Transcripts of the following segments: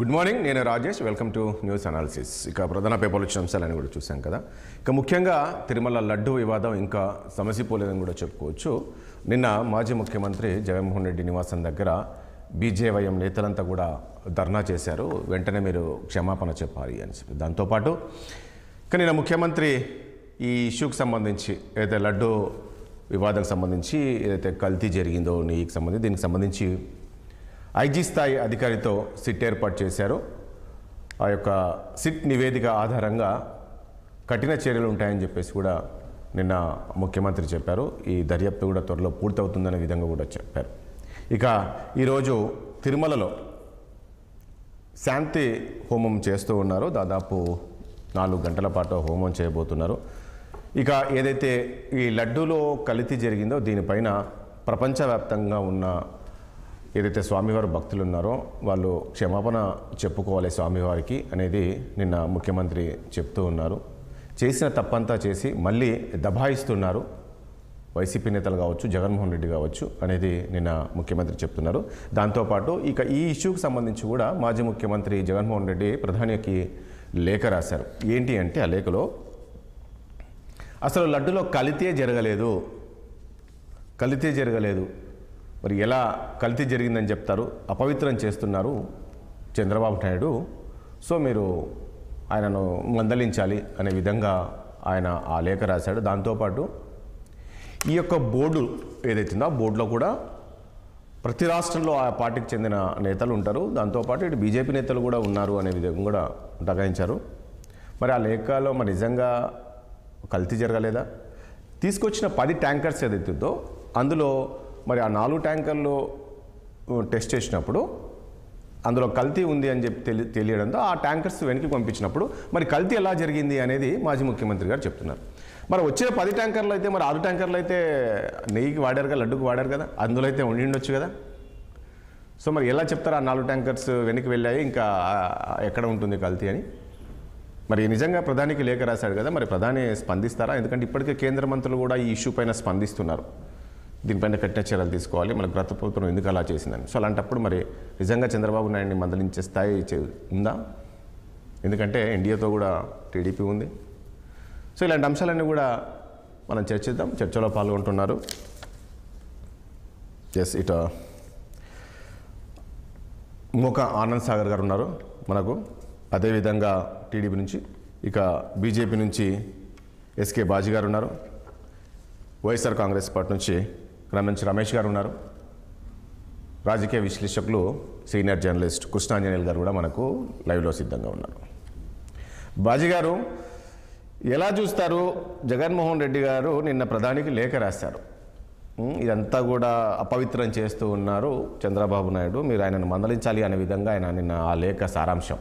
Good morning నేను Rajesh welcome to news analysis ఇక ప్రధాన పేపర్లు వచ్చిన అంశాలని కూడా చూసాం కదా ఇక ముఖ్యంగా తిరుమల లడ్డు వివాదం ఇంకా సమసిపోలేదని కూడా చెప్పుకోవచ్చు నిన్న మాజీ ముఖ్యమంత్రి జగన్మోహన్ రెడ్డి నివాసం దగ్గర బీజేవైఎం నేతలంతా కూడా ధర్నా చేశారు వెంటనే మీరు క్షమాపణ చెప్పాలి అని చెప్పి దాంతోపాటు ఇక నిన్న ముఖ్యమంత్రి ఈ ఇష్యూకి సంబంధించి ఏదైతే లడ్డు వివాదానికి సంబంధించి ఏదైతే కల్తీ జరిగిందో నీకు సంబంధించి దీనికి సంబంధించి ఐజీ స్థాయి అధికారితో సిట్ ఏర్పాటు చేశారు ఆ యొక్క సిట్ నివేదిక ఆధారంగా కఠిన చర్యలు ఉంటాయని చెప్పేసి కూడా నిన్న ముఖ్యమంత్రి చెప్పారు ఈ దర్యాప్తు కూడా త్వరలో పూర్తవుతుందనే విధంగా కూడా చెప్పారు ఇక ఈరోజు తిరుమలలో శాంతి హోమం చేస్తూ ఉన్నారు దాదాపు నాలుగు గంటల పాటు హోమం చేయబోతున్నారు ఇక ఏదైతే ఈ లడ్డూలో కల్తీ జరిగిందో దీనిపైన ప్రపంచవ్యాప్తంగా ఉన్న ఏదైతే స్వామివారి భక్తులు ఉన్నారో వాళ్ళు క్షమాపణ చెప్పుకోవాలి స్వామివారికి అనేది నిన్న ముఖ్యమంత్రి చెప్తూ ఉన్నారు చేసిన తప్పంతా చేసి మళ్ళీ దబాయిస్తున్నారు వైసీపీ నేతలు కావచ్చు జగన్మోహన్ రెడ్డి కావచ్చు అనేది నిన్న ముఖ్యమంత్రి చెప్తున్నారు దాంతోపాటు ఇక ఈ ఇష్యూకి సంబంధించి కూడా మాజీ ముఖ్యమంత్రి జగన్మోహన్ రెడ్డి ప్రధానికి లేఖ రాశారు ఏంటి అంటే ఆ లేఖలో అసలు లడ్డులో కలితే జరగలేదు కలితే జరగలేదు మరి ఎలా కల్తీ జరిగిందని చెప్తారు అపవిత్రం చేస్తున్నారు చంద్రబాబు నాయుడు సో మీరు ఆయనను మందలించాలి అనే విధంగా ఆయన ఆ లేఖ రాశాడు దాంతోపాటు ఈ యొక్క బోర్డు ఏదైతే ఉందో ఆ బోర్డులో కూడా ప్రతి రాష్ట్రంలో ఆ పార్టీకి చెందిన నేతలు ఉంటారు దాంతోపాటు ఇటు బీజేపీ నేతలు కూడా ఉన్నారు అనే విధంగా కూడా దగాయించారు మరి ఆ లేఖలో మరి నిజంగా కల్తీ జరగలేదా తీసుకొచ్చిన పది ట్యాంకర్స్ ఏదైతుందో అందులో మరి ఆ నాలుగు ట్యాంకర్లు టెస్ట్ చేసినప్పుడు అందులో కల్తీ ఉంది అని చెప్పి తెలి తెలియడంతో ఆ ట్యాంకర్స్ వెనక్కి పంపించినప్పుడు మరి కల్తీ ఎలా జరిగింది అనేది మాజీ ముఖ్యమంత్రి గారు చెప్తున్నారు మరి వచ్చిన పది ట్యాంకర్లు అయితే మరి ఆరు ట్యాంకర్లు అయితే నెయ్యికి వాడారు కదా లడ్డుకు వాడారు కదా అందులో అయితే ఉండి ఉండొచ్చు కదా సో మరి ఎలా చెప్తారు ఆ నాలుగు ట్యాంకర్స్ వెనక్కి వెళ్ళాయి ఇంకా ఆ, ఎక్కడ ఉంటుంది కల్తీ అని మరి నిజంగా ప్రధానికి లేఖ రాశాడు కదా మరి ప్రధాని స్పందిస్తారా ఎందుకంటే ఇప్పటికే కేంద్ర మంత్రులు కూడా ఈ ఇష్యూ పైన స్పందిస్తున్నారు దీనిపైన కఠిన చర్యలు తీసుకోవాలి మన గత ప్రభుత్వం ఎందుకు అలా చేసిందని సో అలాంటప్పుడు మరి నిజంగా చంద్రబాబు నాయుడిని మందలించే స్థాయి చే- ఉందా ఎందుకంటే ఎన్డీఏతో కూడా టీడీపీ ఉంది సో ఇలాంటి అంశాలన్నీ కూడా మనం చర్చిద్దాం చర్చలో పాల్గొంటున్నారు ఎస్ ఇట మూక ఆనంద్ సాగర్ గారు ఉన్నారు మనకు అదేవిధంగా టీడీపీ నుంచి ఇక బీజేపీ నుంచి ఎస్కే బాజీ గారు ఉన్నారు వైఎస్ఆర్ కాంగ్రెస్ పార్టీ నుంచి రమేష్ రమేష్ గారు ఉన్నారు రాజకీయ విశ్లేషకులు సీనియర్ జర్నలిస్ట్ కృష్ణాంజనేయులు గారు కూడా మనకు లైవ్లో సిద్ధంగా ఉన్నారు బాజీ గారు ఎలా చూస్తారు జగన్మోహన్ రెడ్డి గారు నిన్న ప్రధానికి లేఖ రాశారు ఉమ్, ఇదంతా కూడా అపవిత్రం చేస్తూ ఉన్నారు చంద్రబాబు నాయుడు మీరు ఆయనను మందలించాలి అనే విధంగా ఆయన నిన్న ఆ లేఖ సారాంశం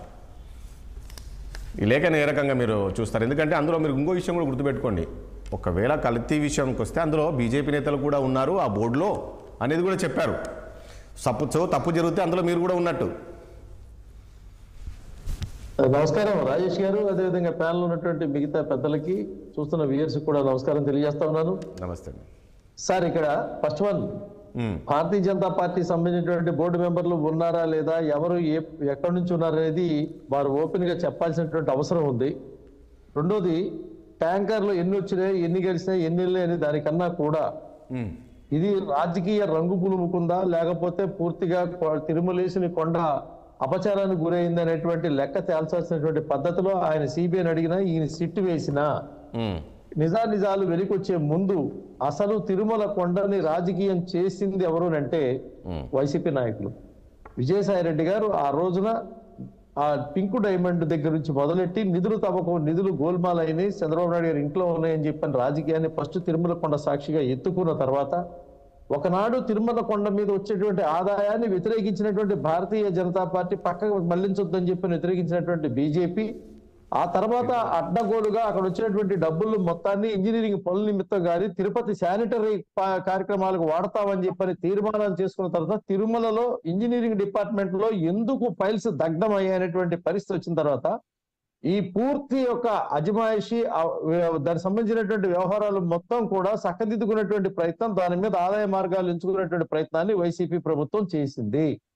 ఈ లేఖను ఏ రకంగా మీరు చూస్తారు ఎందుకంటే అందులో మీరు ఇంకో విషయం కూడా గుర్తుపెట్టుకోండి ఒకవేళ కల్తీ విషయానికి వస్తే అందులో బీజేపీ నేతలు కూడా ఉన్నారు ఆ బోర్డులో అనేది కూడా చెప్పారు తప్పు సో తప్పు జరిగితే అందులో మీరు కూడా ఉన్నట్టు నమస్కారం రాజేష్ గారు అదేవిధంగా ప్యానల్ ఉన్నటువంటి మిగతా పెద్దలకి చూస్తున్న వ్యూయర్స్ కూడా నమస్కారం తెలియజేస్తా ఉన్నాను నమస్తే అండి సార్ ఇక్కడ first one um, Bharatiya Janata party సంబంధించినటువంటి బోర్డు మెంబర్లు ఉన్నారా లేదా ఎవరు ఏ ఎక్కడి నుంచి ఉన్నారనేది వారు ఓపెన్ గా చెప్పాల్సినటువంటి అవసరం ఉంది రెండోది ట్యాంకర్లు ఎన్ని వచ్చినాయి ఎన్ని గడిచినాయి ఎన్ని వెళ్ళినాయి అనే దానికన్నా కూడా ఉమ్, ఇది రాజకీయ రంగు పులుముకుందా లేకపోతే పూర్తిగా కొ- తిరుమలేసిన కొండ అపచారానికి గురైంది అనేటువంటి లెక్క తేల్చాల్సినటువంటి పద్ధతిలో ఆయన సిబిఐని అడిగినా ఈయన సిట్ వేసినా ఉమ్, నిజానిజాలు వెలికొచ్చే ముందు అసలు తిరుమల కొండని రాజకీయం చేసింది ఎవరు అంటే ఉమ్. వైసీపీ నాయకులు విజయసాయి రెడ్డి గారు ఆ రోజున ఆ పింకు డైమండ్ దగ్గర నుంచి మొదలెట్టి నిధులు తమకు నిధులు గోల్మాల్ అయినాయి చంద్రబాబు నాయుడు గారు ఇంట్లో ఉన్నాయని చెప్పని రాజకీయాన్ని ఫస్ట్ తిరుమల కొండ సాక్షిగా ఎత్తుకున్న తర్వాత ఒకనాడు తిరుమల కొండ మీద వచ్చేటువంటి ఆదాయాన్ని వ్యతిరేకించినటువంటి భారతీయ జనతా పార్టీ పక్కకు మళ్లించొద్దని చెప్పి వ్యతిరేకించినటువంటి బీజేపీ ఆ తర్వాత అడ్డగోలుగా అక్కడ వచ్చినటువంటి డబ్బులు మొత్తాన్ని ఇంజనీరింగ్ పనుల నిమిత్తం కానీ తిరుపతి శానిటరీ పా- కార్యక్రమాలకు వాడతామని చెప్పని తీర్మానాలు చేసుకున్న తర్వాత తిరుమలలో ఇంజనీరింగ్ డిపార్ట్మెంట్ లో ఎందుకు ఫైల్స్ దగ్ధం అయ్యాయనేటువంటి పరిస్థితి వచ్చిన తర్వాత ఈ పూర్తి యొక్క అజమాయిషి ఆ, వ్య- దానికి సంబంధించినటువంటి వ్యవహారాలు మొత్తం కూడా చక్కదిద్దుకునేటువంటి ప్రయత్నం దాని మీద ఆదాయ మార్గాలు ఎంచుకునేటువంటి ప్రయత్నాన్ని వైసీపీ ప్రభుత్వం చేసింది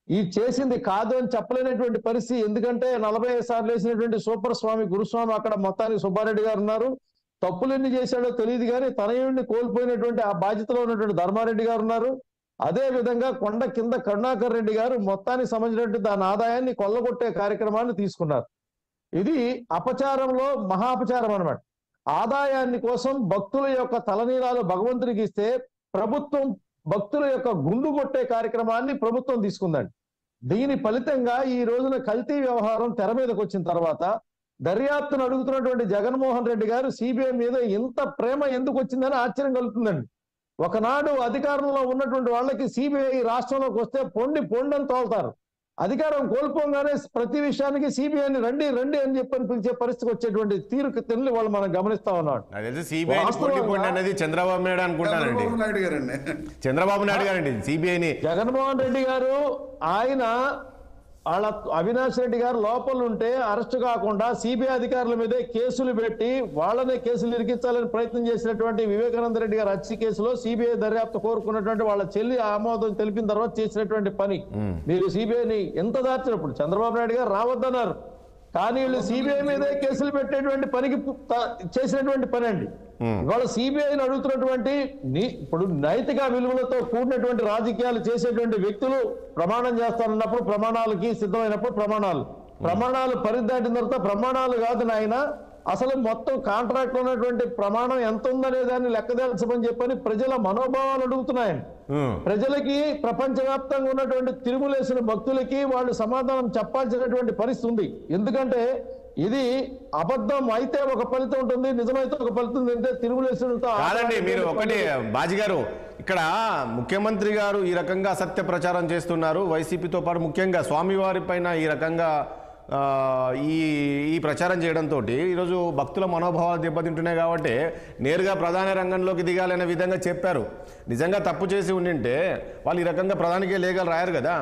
ఈ చేసింది కాదు అని చెప్పలేనటువంటి పరిస్థితి ఎందుకంటే నలభై ఐదు సార్లు వేసినటువంటి సూపర్ స్వామి గురుస్వామి అక్కడ మొత్తానికి సుబ్బారెడ్డి గారు ఉన్నారు తప్పులు ఎన్ని చేశాడో తెలియదు కానీ తనయుడిని కోల్పోయినటువంటి ఆ బాధ్యతలో ఉన్నటువంటి ధర్మారెడ్డి గారు ఉన్నారు అదే విధంగా కొండ కింద కరుణాకర్ రెడ్డి గారు మొత్తానికి సంబంధించినటువంటి దాని ఆదాయాన్ని కొల్లగొట్టే కార్యక్రమాన్ని తీసుకున్నారు ఇది అపచారంలో మహా అపచారం అనమాట ఆదాయాన్ని కోసం భక్తుల యొక్క తలనీలాలు భగవంతునికి ఇస్తే ప్రభుత్వం భక్తుల యొక్క గుండు కొట్టే కార్యక్రమాన్ని ప్రభుత్వం తీసుకుందండి దీని ఫలితంగా ఈ రోజున కల్తీ వ్యవహారం తెర మీదకి వచ్చిన తర్వాత దర్యాప్తును అడుగుతున్నటువంటి జగన్మోహన్ రెడ్డి గారు సిబిఐ మీద ఇంత ప్రేమ ఎందుకు వచ్చిందని ఆశ్చర్యం కలుగుతుందండి ఒకనాడు అధికారంలో ఉన్నటువంటి వాళ్ళకి సిబిఐ రాష్ట్రంలోకి వస్తే పొండి పొండని తోలుతారు అధికారం కోల్పోగానే ప్రతి విషయానికి సిబిఐని రండి రండి అని చెప్పని పిలిచే పరిస్థితికి వచ్చేటువంటి తీరుకు తెల్లి వాళ్ళు మనం గమనిస్తా ఉన్నాం అదైతే సిబిఐ వాస్తవంగా- పోటీ పోటీ అనేది చంద్రబాబు నాయుడు అనుకుంటానండి చంద్రబాబు నాయుడు గారండి చంద్రబాబు నాయుడు గారండి సిబిఐని జగన్మోహన్ రెడ్డి గారు ఆయన వాళ్ళ అవినాష్ రెడ్డి గారు లోపల ఉంటే అరెస్ట్ కాకుండా సిబిఐ అధికారుల మీదే కేసులు పెట్టి వాళ్ళనే కేసులు ఇరికించాలని ప్రయత్నం చేసినటువంటి వివేకానంద రెడ్డి గారు హత్య కేసులో సిబిఐ దర్యాప్తు కోరుకున్నటువంటి వాళ్ళ చెల్లి ఆమోదం తెలిపిన తర్వాత చేసినటువంటి పని మీరు సిబిఐని ఎంత దాచినప్పుడు చంద్రబాబు నాయుడు గారు రావద్దన్నారు కానీ వీళ్ళు సిబిఐ మీదే కేసులు పెట్టేటువంటి పనికి పు- త- చేసినటువంటి పని అండి ఇవాళ సిబిఐని అడుగుతున్నటువంటి నీ- ఇప్పుడు నైతిక విలువలతో కూడినటువంటి రాజకీయాలు చేసేటువంటి వ్యక్తులు ప్రమాణం చేస్తారన్నప్పుడు ప్రమాణాలకి సిద్ధమైనప్పుడు ప్రమాణాలు ప్రమాణాలు పరిదాటిన తర్వాత ప్రమాణాలు కాదు నాయన అసలు మొత్తం కాంట్రాక్ట్ ఉన్నటువంటి ప్రమాణం ఎంత ఉందనే దాన్ని లెక్కదేల్చమని చెప్పని ప్రజల మనోభావాలు అడుగుతున్నాయండి ఉమ్. ప్రజలకి ప్రపంచవ్యాప్తంగా ఉన్నటువంటి తిరుగులేసిన భక్తులకి వాళ్ళు సమాధానం చెప్పాల్సినటువంటి పరిస్థితి ఉంది ఎందుకంటే ఇది అబద్ధం అయితే ఒక ఫలితం ఉంటుంది నిజమైతే ఒక ఫలితం అంటే తిరుగులేసినంత కాదండి మీరు ఒకటి బాజీ గారు ఇక్కడ ముఖ్యమంత్రి గారు ఈ రకంగా అసత్య ప్రచారం చేస్తున్నారు వైసీపీతో పాటు ముఖ్యంగా స్వామివారి పైన ఈ రకంగా ఆ, ఈ ఈ ప్రచారం చేయడంతో ఈరోజు భక్తుల మనోభావాలు దెబ్బతింటున్నాయి కాబట్టి నేరుగా ప్రధాన రంగంలోకి దిగాలనే విధంగా చెప్పారు నిజంగా తప్పు చేసి ఉండింటే వాళ్ళు ఈ రకంగా ప్రధానికే లేఖలు రాయరు కదా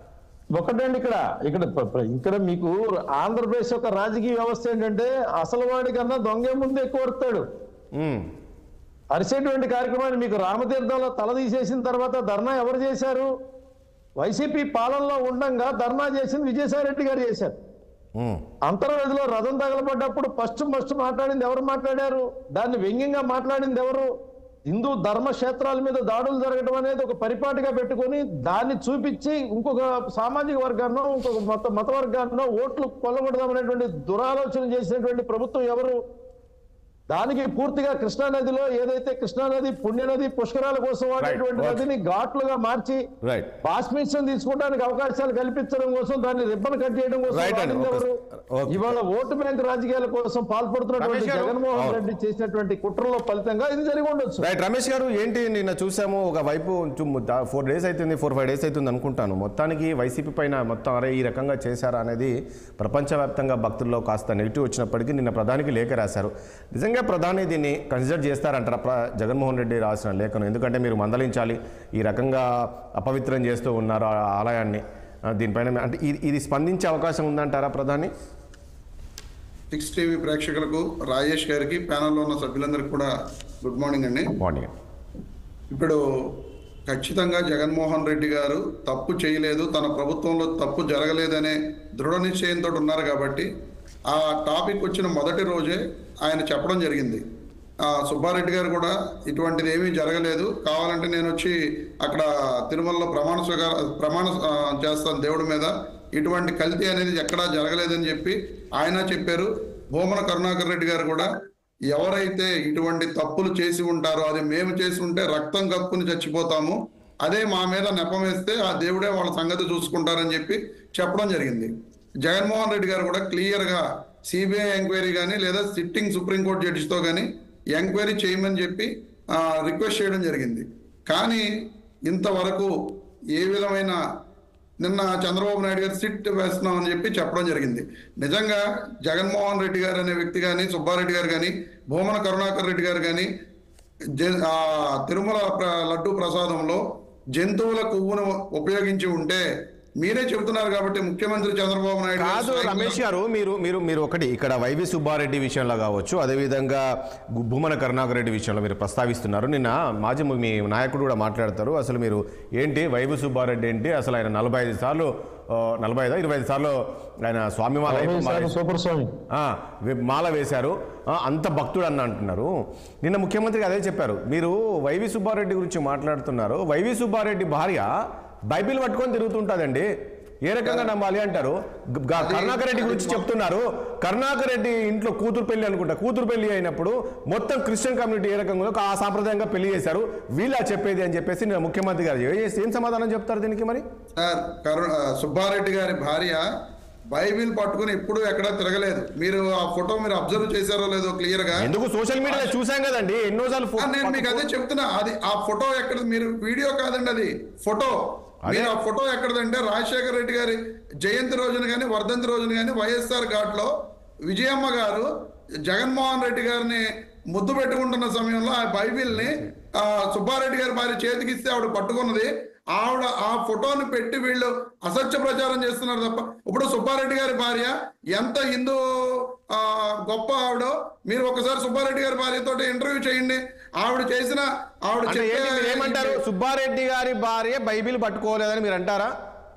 ఒకటండి ఇక్కడ ఇక్కడ ప్ర- ప్ర- ఇక్కడ మీకు ఆంధ్రప్రదేశ్ యొక్క రాజకీయ వ్యవస్థ ఏంటంటే అసలు వాడి కన్నా దొంగే ముందు ఎక్కువ వస్తాడు ఉమ్. అరిసేటువంటి కార్యక్రమాన్ని మీకు రామతీర్థంలో తల తీసేసిన తర్వాత ధర్నా ఎవరు చేశారు వైసీపీ పాలనలో ఉండంగా ధర్నా చేసింది విజయసాయి రెడ్డి గారు చేశారు ఉమ్. అంతర్వేదిలో రథం తగలబడ్డప్పుడు ఫస్ట్ ఫస్ట్ మాట్లాడింది ఎవరు మాట్లాడారు దాన్ని వ్యంగ్యంగా మాట్లాడింది ఎవరు హిందూ ధర్మక్షేత్రాల మీద దాడులు జరగడం అనేది ఒక పరిపాటిగా పెట్టుకొని దాన్ని చూపించి ఇంకొక సామాజిక వర్గాన్నో ఇంకొక మత మత వర్గాన్నో ఓట్లు కొల్లగొడదామనేటువంటి దురాలోచన చేసినటువంటి ప్రభుత్వం ఎవరు దానికి పూర్తిగా కృష్ణా నదిలో ఏదైతే కృష్ణా నది పుణ్యనది పుష్కరాల కోసం వాడేటువంటి okay. నదిని ఘాట్లుగా మార్చి రైట్ బాస్మిషన్ తీసుకోవడానికి అవకాశాలు కల్పించడం కోసం దాన్ని రిబ్బన్ కట్ చేయడం కోసం Right అండి. వాడింది Okay. ఎవరు? Okay. ఇవాళ ఓటు బ్యాంక్ రాజకీయాల కోసం పాల్పడుతున్నటువంటి రమేష్ గారు. జగన్మోహన్ అవును. రెడ్డి చేసినటువంటి కుట్రలో ఫలితంగా ఇది జరిగి ఉండొచ్చు రైట్ రమేష్ గారు ఏంటి నిన్న చూసాము ఒక వైపు ఫోర్ డేస్ అవుతుంది ఫోర్ ఫైవ్ డేస్ అవుతుంది అనుకుంటాను మొత్తానికి వైసీపీ పైన మొత్తం అరే ఈ రకంగా చేశారా అనేది ప్రపంచవ్యాప్తంగా భక్తుల్లో కాస్త నెగిటివ్ వచ్చినప్పటికీ నిన్న ప్రధానికి లేఖ రాశారు నిజంగా ప్రధాని దీన్ని కన్సిడర్ చేస్తారంటారా ప్ర జగన్మోహన్ రెడ్డి రాసిన లేఖను ఎందుకంటే మీరు మందలించాలి ఈ రకంగా అపవిత్రం చేస్తూ ఉన్నారు ఆ ఆలయాన్ని ఆ, దీనిపైన మీ- అంటే ఇది ఇది స్పందించే అవకాశం ఉందంటారా ప్రధాని సిక్స్ టీవీ ప్రేక్షకులకు రాజేష్ గారికి ప్యానల్లో ఉన్న సభ్యులందరికీ కూడా గుడ్ మార్నింగ్ అండి మార్నింగ్ ఇప్పుడు ఖచ్చితంగా జగన్మోహన్ రెడ్డి గారు తప్పు చేయలేదు తన ప్రభుత్వంలో తప్పు జరగలేదనే దృఢ నిశ్చయంతో ఉన్నారు కాబట్టి ఆ టాపిక్ వచ్చిన మొదటి రోజే ఆయన చెప్పడం జరిగింది ఆ సుబ్బారెడ్డి గారు కూడా ఇటువంటిది ఏమీ జరగలేదు కావాలంటే నేను వచ్చి అక్కడ తిరుమలలో ప్రమాణ స్వీకార ప్రమాణ ఆ, చేస్తాను దేవుడి మీద ఇటువంటి కల్తీ అనేది ఎక్కడా జరగలేదని చెప్పి ఆయన చెప్పారు భూమన కరుణాకర్ రెడ్డి గారు కూడా ఎవరైతే ఇటువంటి తప్పులు చేసి ఉంటారో అది మేము చేసి ఉంటే రక్తం కక్కుని చచ్చిపోతాము అదే మా మీద నెపం వేస్తే ఆ దేవుడే వాళ్ళ సంగతి చూసుకుంటారని చెప్పి చెప్పడం జరిగింది జగన్మోహన్ రెడ్డి గారు కూడా క్లియర్ గా సిబిఐ ఎంక్వైరీ కానీ లేదా సిట్టింగ్ సుప్రీంకోర్టు జడ్జితో కానీ ఎంక్వైరీ చేయమని చెప్పి రిక్వెస్ట్ చేయడం జరిగింది కానీ ఇంతవరకు ఏ విధమైన నిన్న చంద్రబాబు నాయుడు గారు సిట్ వేస్తున్నాం అని చెప్పి చెప్పడం జరిగింది నిజంగా జగన్మోహన్ రెడ్డి గారు అనే వ్యక్తి కానీ సుబ్బారెడ్డి గారు కానీ భూమన కరుణాకర్ రెడ్డి గారు కానీ జ- ఆ తిరుమల ప్ర- లడ్డు ప్రసాదంలో జంతువుల కొవ్వును ఉపయోగించి ఉంటే మీరే చెబుతున్నారు కాబట్టి ముఖ్యమంత్రి చంద్రబాబు నాయుడు గారు కాదు స్వయంగా- రమేష్ గారు మీరు మీరు మీరు ఒకటి ఇక్కడ వైవి సుబ్బారెడ్డి విషయంలో కావచ్చు అదేవిధంగా గు- భూమన కరుణాకర్ రెడ్డి విషయంలో మీరు ప్రస్తావిస్తున్నారు నిన్న మాజీ మీ నాయకుడు కూడా మాట్లాడతారు అసలు మీరు ఏంటి వైవి సుబ్బారెడ్డి ఏంటి అసలు ఆయన నలభై ఐదు సార్లు ఆ, నలభై ఐదు ఇరవై ఐదు సార్లు ఆయన స్వామి మాల రమేష్ సూపర్ స్వామి ఆ, వే- మాల వేశారు ఆ, అంత భక్తుడు అని అంటున్నారు నిన్న ముఖ్యమంత్రి అదే చెప్పారు మీరు వైవి సుబ్బారెడ్డి గురించి మాట్లాడుతున్నారు వైవి సుబ్బారెడ్డి భార్య బైబిల్ పట్టుకొని తిరుగుతుంటుందండి ఏ రకంగా నమ్మాలి అంటారు గ- గ- కరుణాకర్ రెడ్డి గురించి చెప్తున్నారు కరుణాకర్ రెడ్డి ఇంట్లో కూతురు పెళ్లి అనుకుంటా కూతురు పెళ్లి అయినప్పుడు మొత్తం క్రిస్టియన్ కమ్యూనిటీ ఏ రకంగా ఉందో ఆ సాంప్రదాయంగా పెళ్లి చేశారు వీళ్ళ చెప్పేది అని చెప్పేసి నిన్న ముఖ్యమంత్రి గారు ఏ- ఏం సమాధానం చెప్తారు దీనికి మరి సార్ కరుణ ఆ, సుబ్బారెడ్డి గారి భార్య బైబిల్ పట్టుకుని ఎప్పుడూ ఎక్కడా తిరగలేదు మీరు ఆ ఫోటో మీరు అబ్జర్వ్ చేశారో లేదో క్లియర్ గా ఎందుకు సోషల్ మీడియాలో చూసాం కదండి ఎన్నోసార్లు ఆ, నేను మీకు అదే చెప్తున్నా అది ఆ ఫోటో ఎక్కడ మీరు వీడియో కాదండి అది ఫోటో మీరు ఆ ఫోటో ఎక్కడదంటే రాజశేఖర రెడ్డి గారి జయంతి రోజున కానీ వర్ధంతి రోజున కానీ వైఎస్ఆర్ ఘాట్ లో విజయమ్మ గారు జగన్మోహన్ రెడ్డి గారిని ముద్దు పెట్టుకుంటున్న సమయంలో ఆ బైబిల్ ని ఆ సుబ్బారెడ్డి గారి భార్య చేతికి ఇస్తే ఆవిడ పట్టుకున్నది ఆవిడ ఆ ఫోటోని పెట్టి వీళ్ళు అసత్య ప్రచారం చేస్తున్నారు తప్ప ఇప్పుడు సుబ్బారెడ్డి గారి భార్య ఎంత హిందూ ఆ, గొప్ప ఆవిడ మీరు ఒకసారి సుబ్బారెడ్డి గారి భార్యతో ఇంటర్వ్యూ చేయండి ఆవిడ చేసిన ఆవిడ అంటే ఏంటి మీరు చెప్పే ఏమంటారు సుబ్బారెడ్డి గారి భార్య బైబిల్ పట్టుకోలేదని మీరు అంటారా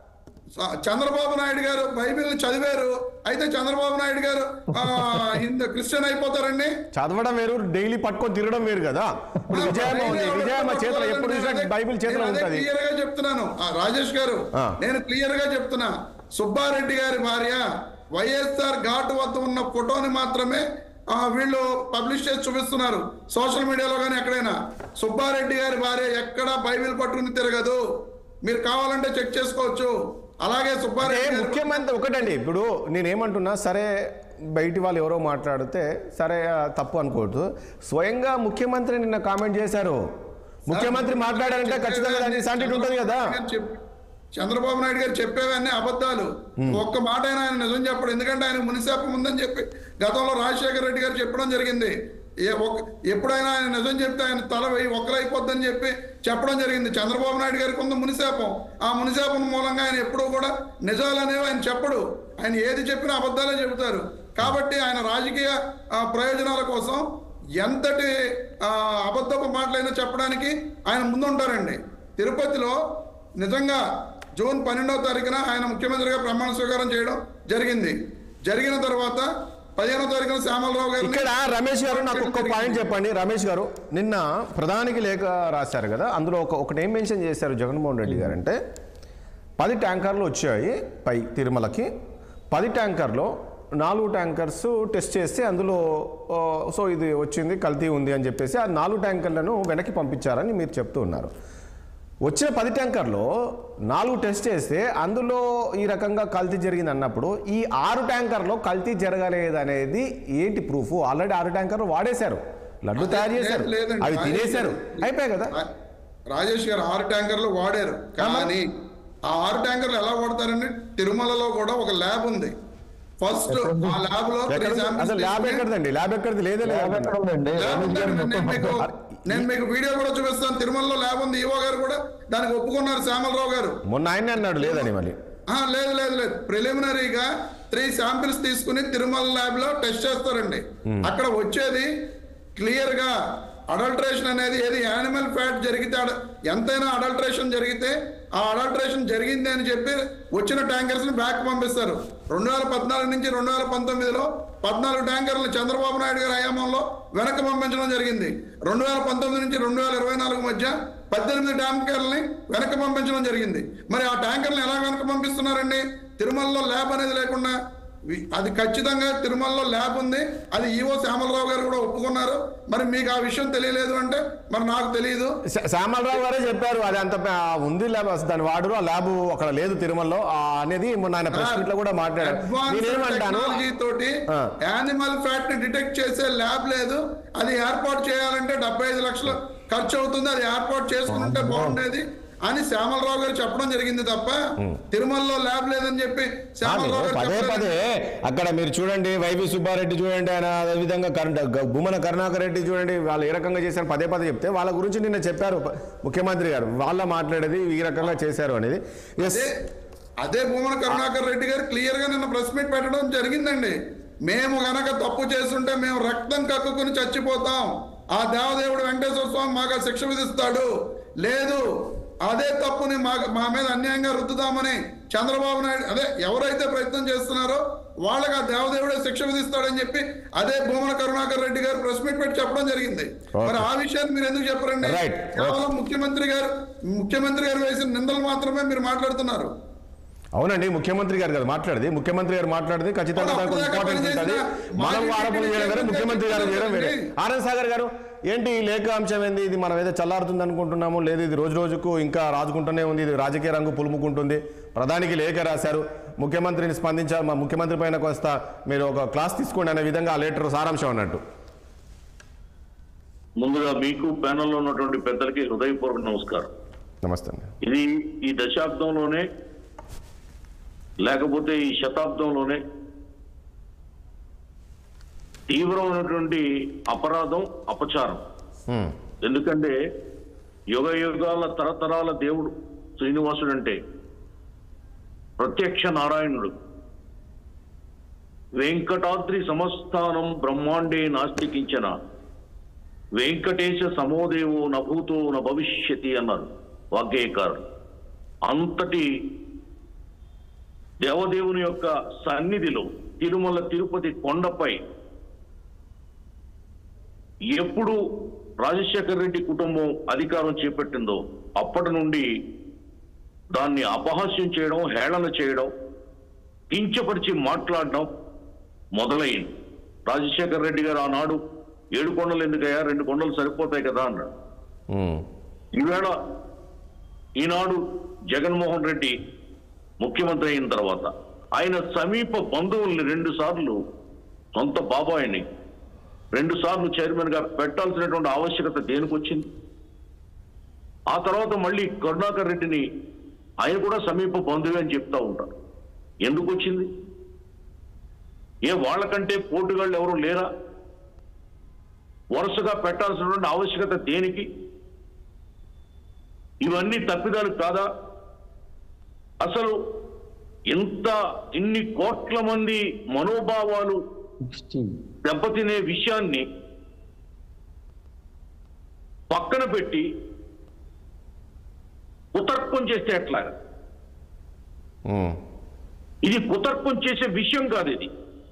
స- చంద్రబాబు నాయుడు గారు బైబిల్ చదివారు అయితే చంద్రబాబు నాయుడు గారు ఆ, హిందూ క్రిస్టియన్ అయిపోతారండి చదవడం వేరు డైలీ పట్టుకొని తిరగడం వేరు కదా ఇప్పుడు విజయమ్మ ఉంది విజయమ్మ చేతిలో ఎప్పుడు చూసినా బైబిల్ చేతిలో ఉంటుంది క్లియర్ గా చెప్తున్నాను ఆ, రాజేష్ గారు ఆ. నేను క్లియర్ గా చెప్తున్నా సుబ్బారెడ్డి గారి భార్య వైఎస్ఆర్ ఘాట్ వద్ద ఉన్న ఫోటోని మాత్రమే ఆ, వీళ్ళు పబ్లిష్ చేసి చూపిస్తున్నారు సోషల్ మీడియాలో కానీ ఎక్కడైనా సుబ్బారెడ్డి గారి భార్య ఎక్కడా బైబిల్ పట్టుకుని తిరగదు మీరు కావాలంటే చెక్ చేసుకోవచ్చు అలాగే అంటే సుబ్బారెడ్డి గారు- ముఖ్యమంత్రి ఒకటండి ఇప్పుడు నేనేమంటున్నా సరే బయటి వాళ్ళు ఎవరో మాట్లాడితే సరే ఆ, తప్పు అనుకోవద్దు స్వయంగా ముఖ్యమంత్రి నిన్న కామెంట్ చేశారు ముఖ్యమంత్రి మాట్లాడారంటే ఖచ్చితంగా దానికి సాంటిటీ ఉంటుంది కదా చెప్ప- చంద్రబాబు నాయుడు గారు చెప్పేవన్నీ అబద్ధాలు ఒక్క మాట అయినా ఆయన నిజం చెప్పడు ఎందుకంటే ఆయన మునిశాపం ఉందని చెప్పి గతంలో రాజశేఖర రెడ్డి గారు చెప్పడం జరిగింది ఏ ఒక్క- ఎప్పుడైనా ఆయన నిజం చెప్తే ఆయన తల వెయ్యి ఒక్కరైపోద్దని చెప్పి చెప్పడం జరిగింది చంద్రబాబు నాయుడు గారికి ఉంది మునిశాపం ఆ మునిశాపం మూలంగా ఆయన ఎప్పుడూ కూడా నిజాలనేవి ఆయన చెప్పడు ఆయన ఏది చెప్పినా అబద్ధాలే చెబుతారు కాబట్టి ఆయన రాజకీయ ఆ, ప్రయోజనాల కోసం ఎంతటి ఆ, అబద్ధపు మాటలైనా చెప్పడానికి ఆయన ముందుంటారండి తిరుపతిలో నిజంగా జూన్ పన్నెండవ తారీఖున ఆయన ముఖ్యమంత్రిగా ప్రమాణ స్వీకారం చేయడం జరిగింది జరిగిన తర్వాత పదిహేనో తారీఖున శ్యామలరావు గారు ఇక్కడ రమేష్ గారు నాకు ఒక్క పాయింట్ చెప్పండి రమేష్ గారు నిన్న ప్రధానికి లేఖ రాశారు కదా అందులో ఒక ఒకటి ఏం మెన్షన్ చేశారు జగన్మోహన్ రెడ్డి గారు అంటే పది ట్యాంకర్లు వచ్చాయి పై తిరుమలకి పది ట్యాంకర్లో నాలుగు ట్యాంకర్స్ టెస్ట్ చేస్తే అందులో ఆ, సో ఇది వచ్చింది కల్తీ ఉంది అని చెప్పేసి ఆ నాలుగు ట్యాంకర్లను వెనక్కి పంపించారని మీరు చెప్తూ ఉన్నారు వచ్చిన పది ట్యాంకర్లో నాలుగు టెస్ట్ చేస్తే అందులో ఈ రకంగా కల్తీ జరిగింది అన్నప్పుడు ఈ ఆరు ట్యాంకర్లో కల్తీ జరగలేదు అనేది ఏంటి ప్రూఫ్ ఆల్రెడీ ఆరు ట్యాంకర్లు వాడేశారు లడ్డు తయారు చేశారు లేదు, లేదండి. అవి తినేశారు అయిపోయాయి కదా రా- రాజేష్ గారు ఆరు ట్యాంకర్లు వాడారు కానీ ఆ ఆరు ట్యాంకర్లు ఎలా వాడతారండి తిరుమలలో కూడా ఒక ల్యాబ్ ఉంది ఫస్ట్ ఆ ల్యాబ్ లో three ఎక్కడ samples అసలు ల్యాబ్ తీసుకుని- ఎక్కడదండి ల్యాబ్ ఎక్కడిది లేదే లేదు ల్యాబ్ ఎక్కడ ఉందండి ల్యాబ్ రమేష్ గారు ఉందండి. నేను మీకు మొత్తం నేను మీకు వీడియో కూడా చూపిస్తాను తిరుమలలో ల్యాబ్ ఉంది ఈవో గారు కూడా దానికి ఒప్పుకున్నారు శ్యామలరావు గారు మొన్న ఆయన అన్నాడు లేదని మళ్ళీ ఆ, లేదు లేదు లేదు ప్రిలిమినరీగా త్రీ శాంపిల్స్ తీసుకుని తిరుమల ల్యాబ్ లో టెస్ట్ చేస్తారండి అక్కడ వచ్చేది క్లియర్ గా అడల్ట్రేషన్ అనేది ఏది యానిమల్ ఫ్యాట్ జరిగితే అడ- ఎంతైనా అడల్ట్రేషన్ జరిగితే ఆ అడల్ట్రేషన్ జరిగింది అని చెప్పి వచ్చిన ట్యాంకర్స్ ని బ్యాక్ పంపిస్తారు రెండు వేల పద్నాలుగు నుంచి రెండు వేల పంతొమ్మిదిలో పద్నాలుగు ట్యాంకర్లు చంద్రబాబు నాయుడు గారి హయాంలో వెనక్కి పంపించడం జరిగింది రెండు వేల పంతొమ్మిది నుంచి రెండు వేల ఇరవై నాలుగు మధ్య పద్దెనిమిది ట్యాంకర్లని వెనక్కి పంపించడం జరిగింది మరి ఆ ట్యాంకర్లు ఎలా వెనక్కి పంపిస్తున్నారండి తిరుమలలో ల్యాబ్ అనేది లేకుండా వి- అది ఖచ్చితంగా తిరుమలలో ల్యాబ్ ఉంది అది ఈవో శ్యామలరావు గారు కూడా ఒప్పుకున్నారు మరి మీకు ఆ విషయం తెలియలేదు అంటే మరి నాకు తెలియదు శ- శ్యామలరావు గారే చెప్పారు అది అంత ప- ఉంది ల్యాబ్ అసలు దాని వాడరు ఆ ల్యాబ్ అక్కడ లేదు తిరుమలలో ఆ అనేది మొన్న ఆయన ప్రెస్ మీట్ లో కూడా మాట్లాడారు అడ్వాన్స్ నేనేమంటాను టెక్నాలజీ తోటి ఆ. యానిమల్ ఫ్యాట్ ని డిటెక్ట్ చేసే ల్యాబ్ లేదు అది ఏర్పాటు చేయాలంటే డెబ్బై ఐదు లక్షలు ఖర్చు అవుతుంది అది ఏర్పాటు చేసుకుంటే బాగుండేది అని శ్యామలరావు గారు చెప్పడం జరిగింది తప్ప తిరుమలలో ల్యాబ్ లేదని చెప్పి ఆ, శ్యామలరావు మీరు గారు పదే చెప్పలేదు. పదే అక్కడ మీరు చూడండి వైవి సుబ్బారెడ్డి చూడండి ఆయన అదే విధంగా కరుణ- గ- భూమన కరుణాకర్ రెడ్డి చూడండి వాళ్ళు ఏ రకంగా చేశారు పదే పదే చెప్తే వాళ్ళ గురించి నిన్న చెప్పారు ప- ముఖ్యమంత్రి గారు వాళ్ళ మాట్లాడేది ఈ రకంగా చేశారు అనేది ఎస్ అదే అదే భూమన కరుణాకర్ రెడ్డి గారు క్లియర్ గా నిన్న ప్రెస్ మీట్ పెట్టడం జరిగిందండి మేము గనక తప్పు చేస్తుంటే మేము రక్తం కక్కుకుని చచ్చిపోతాం ఆ దేవదేవుడు వెంకటేశ్వర స్వామి మాకు ఆ శిక్ష విధిస్తాడు లేదు అదే తప్పుని మా మా మీద అన్యాయంగా రుద్దుదామని చంద్రబాబు నాయుడు అదే ఎవరైతే ప్రయత్నం చేస్తున్నారో వాళ్ళకి ఆ దేవదేవుడే శిక్ష విధిస్తాడని చెప్పి అదే భూమన కరుణాకర్ రెడ్డి గారు ప్రెస్ మీట్ పెట్టి చెప్పడం జరిగింది మరి ఆ విషయాన్ని మీరు ఎందుకు చెప్పరండి Right. కేవలం ముఖ్యమంత్రి గారు ముఖ్యమంత్రి గారు వేసిన నిందలు మాత్రమే మీరు మాట్లాడుతున్నారు అవునండి ముఖ్యమంత్రి గారు కదా మాట్లాడేది ముఖ్యమంత్రి గారు మాట్లాడేది ఖచ్చితంగా దానికి అప్పుడు దాకా ఇంపార్టెన్స్ ఉంటుంది పనిచేసిన మనం మాజీ ఆరోపణలు చేయడం వేరే డిప్యూటీ ముఖ్యమంత్రి గారు చేయడం వేరే చెప్పండి. ఆనంద్ సాగర్ గారు ఏంటి ఈ లేఖ అంశం ఏంది ఇది మనం ఏదో చల్లారుతుంది అనుకుంటున్నాము లేదు ఇది రోజు రోజుకు ఇంకా రాజుకుంటూనే ఉంది ఇది రాజకీయ రంగు పులుముకుంటుంది ప్రధానికి లేఖ రాశారు ముఖ్యమంత్రిని స్పందించారు మా ముఖ్యమంత్రి పైన కొంత మీరు ఒక క్లాస్ తీసుకోండి అనే విధంగా ఆ లెటర్ సారాంశం అన్నట్టు ముందుగా మీకు ప్యానెల్లో ఉన్నటువంటి పెద్దలకి హృదయపూర్వక నమస్కారం నమస్తే అండి ఇది ఈ దశాబ్దంలోనే లేకపోతే ఈ శతాబ్దంలోనే తీవ్రమైనటువంటి అపరాధం అపచారం ఉమ్, ఎందుకంటే యుగ యుగాల తరతరాల దేవుడు శ్రీనివాసుడు అంటే ప్రత్యక్ష నారాయణుడు వెంకటాద్రి సమస్థానం బ్రహ్మాండే నాస్తికించిన వెంకటేశ సమోదేవో నభూతో న భవిష్యతి అన్నారు వాగ్గేయకారుడు అంతటి దేవదేవుని యొక్క సన్నిధిలో తిరుమల తిరుపతి కొండపై ఎప్పుడు రాజశేఖర రెడ్డి కుటుంబం అధికారం చేపట్టిందో అప్పటి నుండి దాన్ని అపహాస్యం చేయడం హేళన చేయడం కించపరిచి మాట్లాడడం మొదలైంది రాజశేఖర రెడ్డి గారు ఆనాడు ఏడు కొండలు ఎందుకయ్యా రెండు కొండలు సరిపోతాయి కదా అన్నాడు ఉమ్, ఈవేళ ఈనాడు జగన్మోహన్ రెడ్డి ముఖ్యమంత్రి అయిన తర్వాత ఆయన సమీప బంధువుల్ని రెండు సార్లు సొంత బాబాయిని రెండు సార్లు చైర్మన్ గా పెట్టాల్సినటువంటి ఆవశ్యకత దేనికి వచ్చింది ఆ తర్వాత మళ్ళీ కరుణాకర్ రెడ్డిని ఆయన కూడా సమీప బంధువే అని చెప్తా ఉంటారు ఎందుకు వచ్చింది ఏ వాళ్ళకంటే పోటుగాళ్ళు ఎవరు లేరా వరుసగా పెట్టాల్సినటువంటి ఆవశ్యకత దేనికి ఇవన్నీ తప్పిదాలు కాదా అసలు ఎంత ఇన్ని కోట్ల మంది మనోభావాలు దెబ్బతినే విషయాన్ని పక్కన పెట్టి కుతర్కం చేస్తే ఎట్లాగా ఉమ్, ఇది కుతర్కం చేసే విషయం కాదు ఇది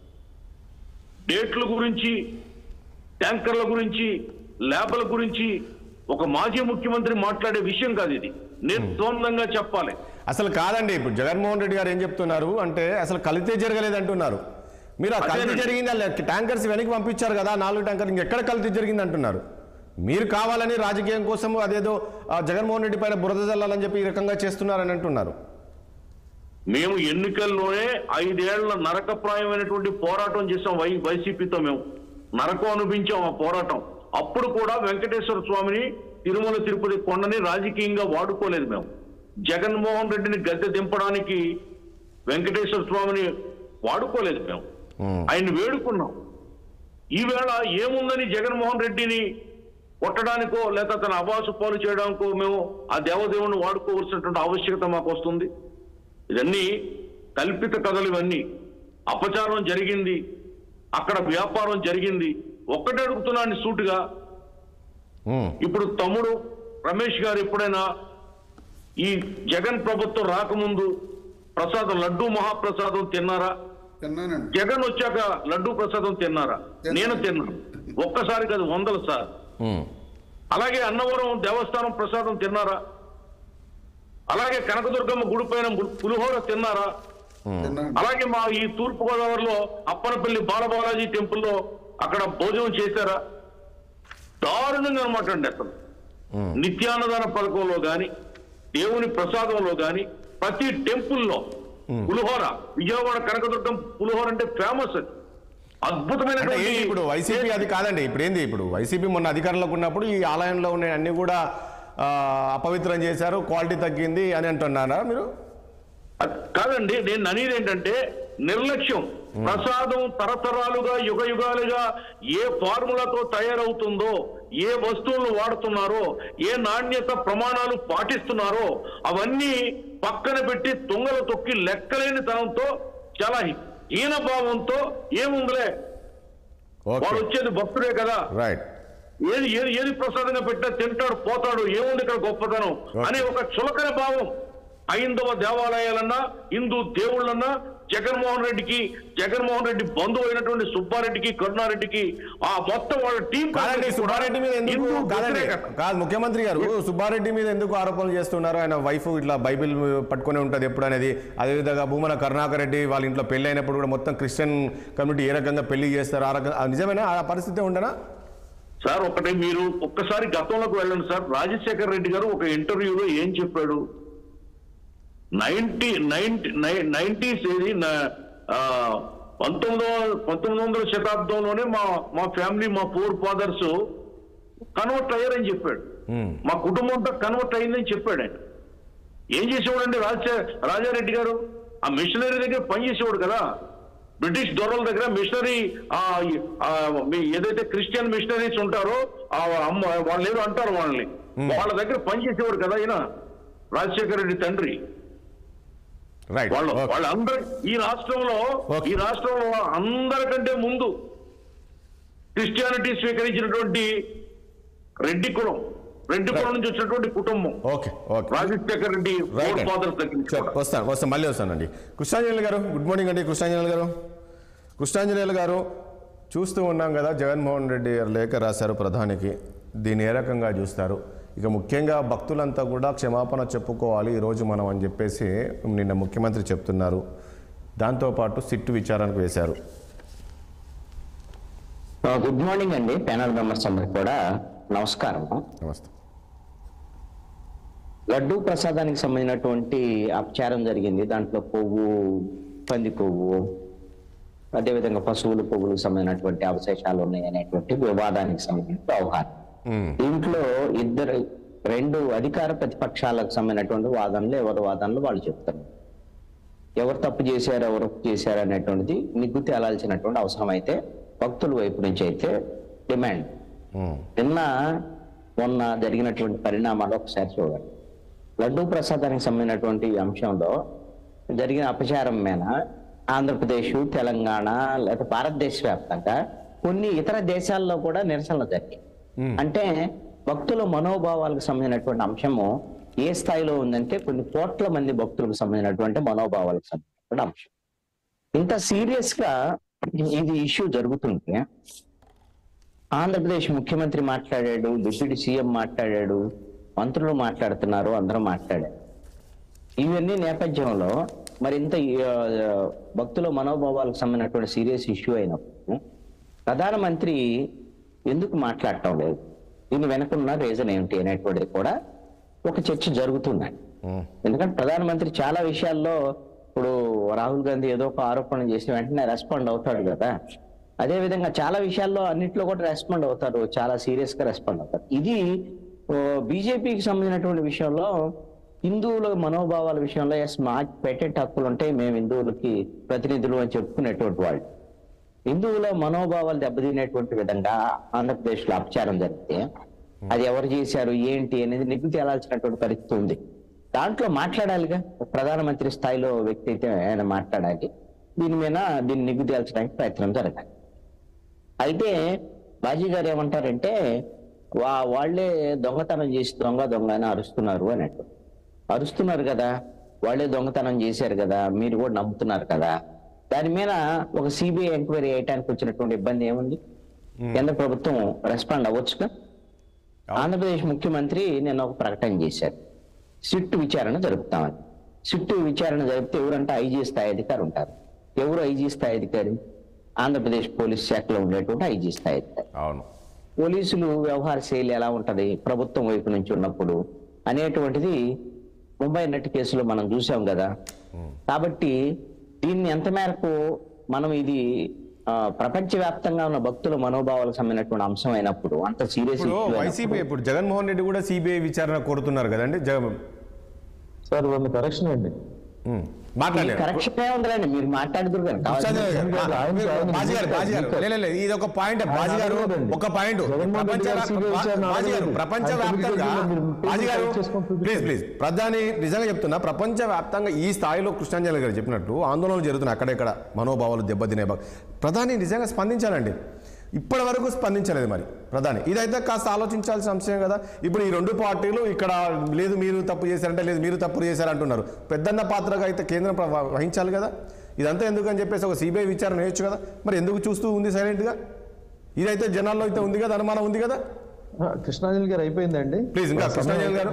డేట్ల గురించి ట్యాంకర్ల గురించి ల్యాబ్ల గురించి ఒక మాజీ ముఖ్యమంత్రి మాట్లాడే విషయం కాదు ఇది నిర్ద్వందంగా చెప్పాలి అసలు కాదండి ఇప్పుడు జగన్మోహన్ రెడ్డి గారు ఏం చెప్తున్నారు అంటే అసలు కలితే జరగలేదు అంటున్నారు మీరు ఆ కల్తీ అదేనండి. జరిగింది అలా ట్యాంకర్స్ వెనక్కి పంపించారు కదా నాలుగు ట్యాంకర్ ఇంకెక్కడ కల్తీ జరిగింది అంటున్నారు మీరు కావాలని రాజకీయం కోసం అదేదో ఆ, జగన్మోహన్ రెడ్డి పైన బురద జల్లాలని చెప్పి ఈ రకంగా చేస్తున్నారని అంటున్నారు మేము ఎన్నికల్లోనే ఐదేళ్ల నరకప్రాయమైనటువంటి పోరాటం చేసాం వై వైసీపీతో మేము నరకం అనిపించాం ఆ పోరాటం అప్పుడు కూడా వెంకటేశ్వర స్వామిని తిరుమల తిరుపతి కొండని రాజకీయంగా వాడుకోలేదు మేము జగన్మోహన్ రెడ్డిని గద్దె దింపడానికి వెంకటేశ్వర స్వామిని వాడుకోలేదు మేము ఉమ్, ఆయన్ని వేడుకున్నాం ఈవేళ ఏముందని జగన్మోహన్ రెడ్డిని కొట్టడానికో లేక తన అవాసు పాలు చేయడానికో మేము ఆ దేవదేవుని వాడుకోవాల్సినటువంటి ఆవశ్యకత మాకు వస్తుంది ఇవన్నీ కల్పిత కథలు ఇవన్నీ అపచారం జరిగింది అక్కడ వ్యాపారం జరిగింది ఒక్కటే అడుగుతున్నాను సూటిగా ఉమ్, ఇప్పుడు తమ్ముడు రమేష్ గారు ఎప్పుడైనా ఈ జగన్ ప్రభుత్వం రాకముందు ప్రసాదం లడ్డూ మహాప్రసాదం తిన్నారా తిన్నానండి జగన్ వచ్చాక లడ్డూ ప్రసాదం తిన్నారా నేను తిన్నాను ఒక్కసారి కాదు వందల సార్ ఉమ్, అలాగే అన్నవరం దేవస్థానం ప్రసాదం తిన్నారా అలాగే కనకదుర్గమ్మ గుడి పైన గు- పులిహోర తిన్నారా తిన్నానండి అలాగే మా ఈ తూర్పు గోదావరిలో అప్పనపల్లి బాలబాలాజీ టెంపుల్లో అక్కడ భోజనం చేశారా దారుణంగా అనమాట అండి అసలు ఉమ్. నిత్యాన్నదాన పథకంలో గాని దేవుని ప్రసాదంలో గాని ప్రతి టెంపుల్లో పులిహోర విజయవాడ కనకదుర్గం పులిహోర అంటే ఫేమస్ అది అంటే అద్భుతమైనటువంటి ఏంటి ఇప్పుడు వైసీపీ అది కాదండి ఇప్పుడు ఏంది ఇప్పుడు వైసీపీ మొన్న అధికారంలోకి ఉన్నప్పుడు ఈ ఆలయంలో ఉన్న అన్ని కూడా ఆ, అపవిత్రం చేశారు క్వాలిటీ తగ్గింది అని అంటున్నారా మీరు అది కాదండి నేను అనేది ఏంటంటే నిర్లక్ష్యం ప్రసాదం తరతరాలుగా యుగ యుగాలుగా ఏ ఫార్ములాతో తయారవుతుందో ఏ వస్తువులను వాడుతున్నారో ఏ నాణ్యత ప్రమాణాలు పాటిస్తున్నారో అవన్నీ పక్కన పెట్టి తుంగల తొక్కి లెక్కలేని తనంతో చాలా హీన భావంతో ఏముందిలే వాడు ఓకే వచ్చేది భక్తుడే కదా రైట్ ఏది ఏది ఏది ప్రసాదంగా పెట్టా తింటాడు పోతాడు ఏముంది ఇక్కడ గొప్పతనం అనే ఒక చులకన భావం హైందవ దేవాలయాలన్నా హిందూ దేవుళ్ళన్నా జగన్మోహన్ రెడ్డికి జగన్మోహన్ రెడ్డి బంధువు అయినటువంటి సుబ్బారెడ్డికి కరుణారెడ్డికి ఆ మొత్తం వాళ్ళ టీం కాదండి సుబ్బారెడ్డి మీద ఎందుకు హిందూ కాదండి వ్యతిరేకత. కాదు ముఖ్యమంత్రి గారు సుబ్బారెడ్డి మీద ఎందుకు ఆరోపణలు చేస్తున్నారు ఆయన వైఫ్ ఇట్లా బైబిల్ పట్టుకొని ఉంటుంది ఎప్పుడు అనేది అదేవిధంగా భూమన కరుణాకర్ రెడ్డి వాళ్ళ ఇంట్లో పెళ్లి అయినప్పుడు కూడా మొత్తం క్రిస్టియన్ కమ్యూనిటీ ఏ రకంగా పెళ్లి చేస్తారు ఆ రకంగా ఆ నిజమేనా ఆ పరిస్థితి ఉండనా సార్ ఒకటి మీరు ఒక్కసారి గతంలోకి వెళ్ళండి సార్ రాజశేఖర్ రెడ్డి గారు ఒక ఇంటర్వ్యూలో ఏం చెప్పాడు నైన్టీ నైన్టీ నైన్టీస్ ఏది నా- ఆ, పంతొమ్మిదో పంతొమ్మిది వందల శతాబ్దంలోనే మా మా ఫ్యామిలీ మా ఫోర్ ఫాదర్స్ కన్వర్ట్ అయ్యారని చెప్పాడు మ్మ్. మా కుటుంబంతో కన్వర్ట్ అయిందని చెప్పాడు ఆయన ఏం చేసేవాడండి రాజా రాజారెడ్డి గారు ఆ మిషనరీ దగ్గర పనిచేసేవాడు కదా బ్రిటిష్ దొరల దగ్గర మిషనరీ ఆ ఆ, మీ ఏదైతే క్రిస్టియన్ మిషనరీస్ ఉంటారో ఆ అమ్మ వాళ్ళు ఏదో అంటారు వాళ్ళని వాళ్ళ దగ్గర పనిచేసేవాడు కదా ఈయన రాజశేఖర రెడ్డి తండ్రి రైట్ వాళ్ళు ఓకే. వాళ్ళందరూ ఈ రాష్ట్రంలో ఓకే. ఈ రాష్ట్రంలో అందరికంటే ముందు క్రిస్టియానిటీ స్వీకరించినటువంటి రెడ్డి కులం రెడ్డి కులం నుంచి వచ్చినటువంటి కుటుంబం okay okay Rajasekhar Reddy right forefathers దగ్గర నుంచి చెప్ కూడా. వస్తాను వస్తాను మళ్ళీ వస్తానండి కృష్ణాంజనేయులు గారు గుడ్ మార్నింగ్ అండి కృష్ణాంజనేయులు గారు కృష్ణాంజనేయులు గారు చూస్తూ ఉన్నాం కదా జగన్మోహన్ రెడ్డి గారు లేఖ రాశారు ప్రధానికి దీన్ని ఏ రకంగా చూస్తారు ఇక ముఖ్యంగా భక్తులంతా కూడా క్షమాపణ చెప్పుకోవాలి ఈరోజు మనం అని చెప్పేసి నిన్న ముఖ్యమంత్రి చెప్తున్నారు దాంతోపాటు సిట్టు విచారణకు వేశారు ఆ, గుడ్ మార్నింగ్ అండి ప్యానల్ మెంబర్స్ అందరికి కూడా నమస్కారం నమస్తే లడ్డూ ప్రసాదానికి సంబంధించినటువంటి అపచారం జరిగింది దాంట్లో కొవ్వు పంది కొవ్వు అదేవిధంగా పశువుల కొవ్వులకు సంబంధించినటువంటి అవశేషాలు ఉన్నాయి అనేటువంటి వివాదానికి సంబంధించిన వ్యవహారం మ్మ్. దీంట్లో ఇద్దరు రెండు అధికార ప్రతిపక్షాలకు సంబంధించినటువంటి వాదనలు ఎవరి వాదనలు వాళ్ళు చెప్తారు ఎవరు తప్పు చేశారు ఎవరు ఒప్పు చేశారు అనేటువంటిది నిగ్గు తేలాల్సినటువంటి అవసరం అయితే భక్తుల వైపు నుంచి అయితే డిమాండ్ మ్మ్. నిన్న మొన్న జరిగినటువంటి పరిణామాలు ఒకసారి చూడండి లడ్డూ ప్రసాదానికి సంబంధించినటువంటి ఈ అంశంలో జరిగిన అపచారం మీద ఆంధ్రప్రదేశ్ తెలంగాణ లేదా భారతదేశ వ్యాప్తంగా కొన్ని ఇతర దేశాల్లో కూడా నిరసనలు జరిగాయి అంటే భక్తుల మనోభావాలకు సంబంధించినటువంటి అంశము ఏ స్థాయిలో ఉందంటే కొన్ని కోట్ల మంది భక్తులకు సంబంధించినటువంటి మనోభావాలకు సంబంధించినటువంటి అంశం ఇంత సీరియస్ గా ఇది ఇష్యూ జరుగుతుంటే ఆంధ్రప్రదేశ్ ముఖ్యమంత్రి మాట్లాడాడు డిప్యూటీ సీఎం మాట్లాడాడు మంత్రులు మాట్లాడుతున్నారు అందరూ మాట్లాడారు ఇవన్నీ నేపథ్యంలో మరి ఇంత ఆ, భక్తుల మనోభావాలకు సంబంధించినటువంటి సీరియస్ ఇష్యూ అయినప్పుడు ప్రధానమంత్రి ఎందుకు మాట్లాడటం లేదు దీని వెనకున్న రీజన్ ఏమిటి అనేటువంటిది కూడా ఒక చర్చ జరుగుతున్నాయి మ్మ్. ఎందుకంటే ప్రధానమంత్రి చాలా విషయాల్లో ఇప్పుడు రాహుల్ గాంధీ ఏదో ఒక ఆరోపణ చేసి వెంటనే రెస్పాండ్ అవుతాడు కదా అదే విధంగా చాలా విషయాల్లో అన్నిట్లో కూడా రెస్పాండ్ అవుతారు చాలా సీరియస్ గా రెస్పాండ్ అవుతారు ఇది బీజేపీకి సంబంధించినటువంటి విషయంలో హిందువుల మనోభావాల విషయంలో ఎస్ మా పేటెంట్ హక్కులు ఉంటాయి మేము హిందువులకి ప్రతినిధులు అని చెప్పుకునేటువంటి వాళ్ళు హిందువుల మనోభావాలు దెబ్బతినేటువంటి విధంగా ఆంధ్రప్రదేశ్ లో అపచారం జరిగితే అది ఎవరు చేశారు ఏంటి అనేది నిగ్గు తేలాల్సినటువంటి పరిస్థితి ఉంది దాంట్లో మాట్లాడాలిగా ఒక ప్రధానమంత్రి స్థాయిలో వ్యక్తి అయితే ఆయన మాట్లాడాలి దీని మీద దీన్ని నిగ్గు తేల్చడానికి ప్రయత్నం జరగాలి అయితే బాజీ గారు ఏమంటారంటే వా వాళ్ళే దొంగతనం చేసి దొంగ దొంగ అని అరుస్తున్నారు అన్నట్టు అరుస్తున్నారు కదా వాళ్ళే దొంగతనం చేశారు కదా మీరు కూడా నమ్ముతున్నారు కదా దాని మీద ఒక సిబిఐ ఎంక్వైరీ చేయడానికి వచ్చినటువంటి ఇబ్బంది ఏముంది కేంద్ర ప్రభుత్వం రెస్పాండ్ అవ్వచ్చుగా ఆంధ్రప్రదేశ్ ముఖ్యమంత్రి నిన్న ఒక ప్రకటన చేశారు సిట్టు విచారణ జరుపుతామని సిట్టు విచారణ జరిపితే ఎవరంటే ఐజీ స్థాయి అధికారి ఉంటారు ఎవరు ఐజీ స్థాయి అధికారి ఆంధ్రప్రదేశ్ పోలీస్ శాఖలో ఉండేటువంటి ఐజీ స్థాయి అధికారి అవును పోలీసులు వ్యవహార శైలి ఎలా ఉంటది ప్రభుత్వం వైపు నుంచి ఉన్నప్పుడు అనేటువంటిది ముంబై నట్ కేసులో మనం చూసాం కదా కాబట్టి దీన్ని ఎంత మేరకు మనం ఇది ఆ, ప్రపంచవ్యాప్తంగా ఉన్న భక్తుల మనోభావాలకు సంబంధించినటువంటి అంశం అయినప్పుడు అంత సీరియస్ ఇప్పుడు వైసీపీ ఇప్పుడు జగన్మోహన్ రెడ్డి కూడా సిబిఐ విచారణ కోరుతున్నారు కదండి జగన్ సార్ వన్ కరెక్షన్ అండి ఉమ్. మాట్లాడలేదు కరెక్షన్ ఏ ఉందిలేండి మీరు మాట్లాడుతురు కానీ కృష్ణాంజలి కావాల్సింది గారు, ఆయన- మీరు- ఆయన బాజీ గారు, బాజీ గారు, మీకు- లే, లే, లే, ఇది ఒక పాయింట్ బాజీ గారు అడగలేదండి. ఒక పాయింట్ జగన్మోహన్ ప్రపంచ రెడ్డి గారు సిబిఐ విచారణ బాజీ గారు అడగలేదు. ప్రపంచ ఆయన వ్యాప్తంగా మీరు బాజీ గారు పేపర్ చేసుకొని చూపించండి. ప్లీజ్ ప్లీజ్ ప్రధాని నిజంగా చెప్తున్నా ప్రపంచ వ్యాప్తంగా ఈ స్థాయిలో కృష్ణాంజలి గారు చెప్పినట్టు ఆందోళనలు జరుగుతున్నాయి అక్కడెక్కడ మనోభావాలు దెబ్బతినే భాగం ప్రధాని నిజంగా స్పందించాలండి ఇప్పటి వరకు స్పందించలేదు మరి ప్రధాని ఇదైతే కాస్త ఆలోచించాల్సిన అంశం కదా ఇప్పుడు ఈ రెండు పార్టీలు ఇక్కడ లేదు మీరు తప్పు చేశారంటే లేదు మీరు తప్పు చేశారంటున్నారు పెద్దన్న పాత్రగా అయితే కేంద్రం ప్ర- వహించాలి కదా ఇదంతా ఎందుకని చెప్పేసి ఒక సిబిఐ విచారణ వేయొచ్చు కదా మరి ఎందుకు చూస్తూ ఉంది సైలెంట్గా ఇదైతే జనాల్లో అయితే ఉంది కదా అనుమానం ఉంది కదా ఆ, కృష్ణాంజలి గారు అయిపోయిందండి ప్లీజ్ ఇంకా కృష్ణాంజలి గారు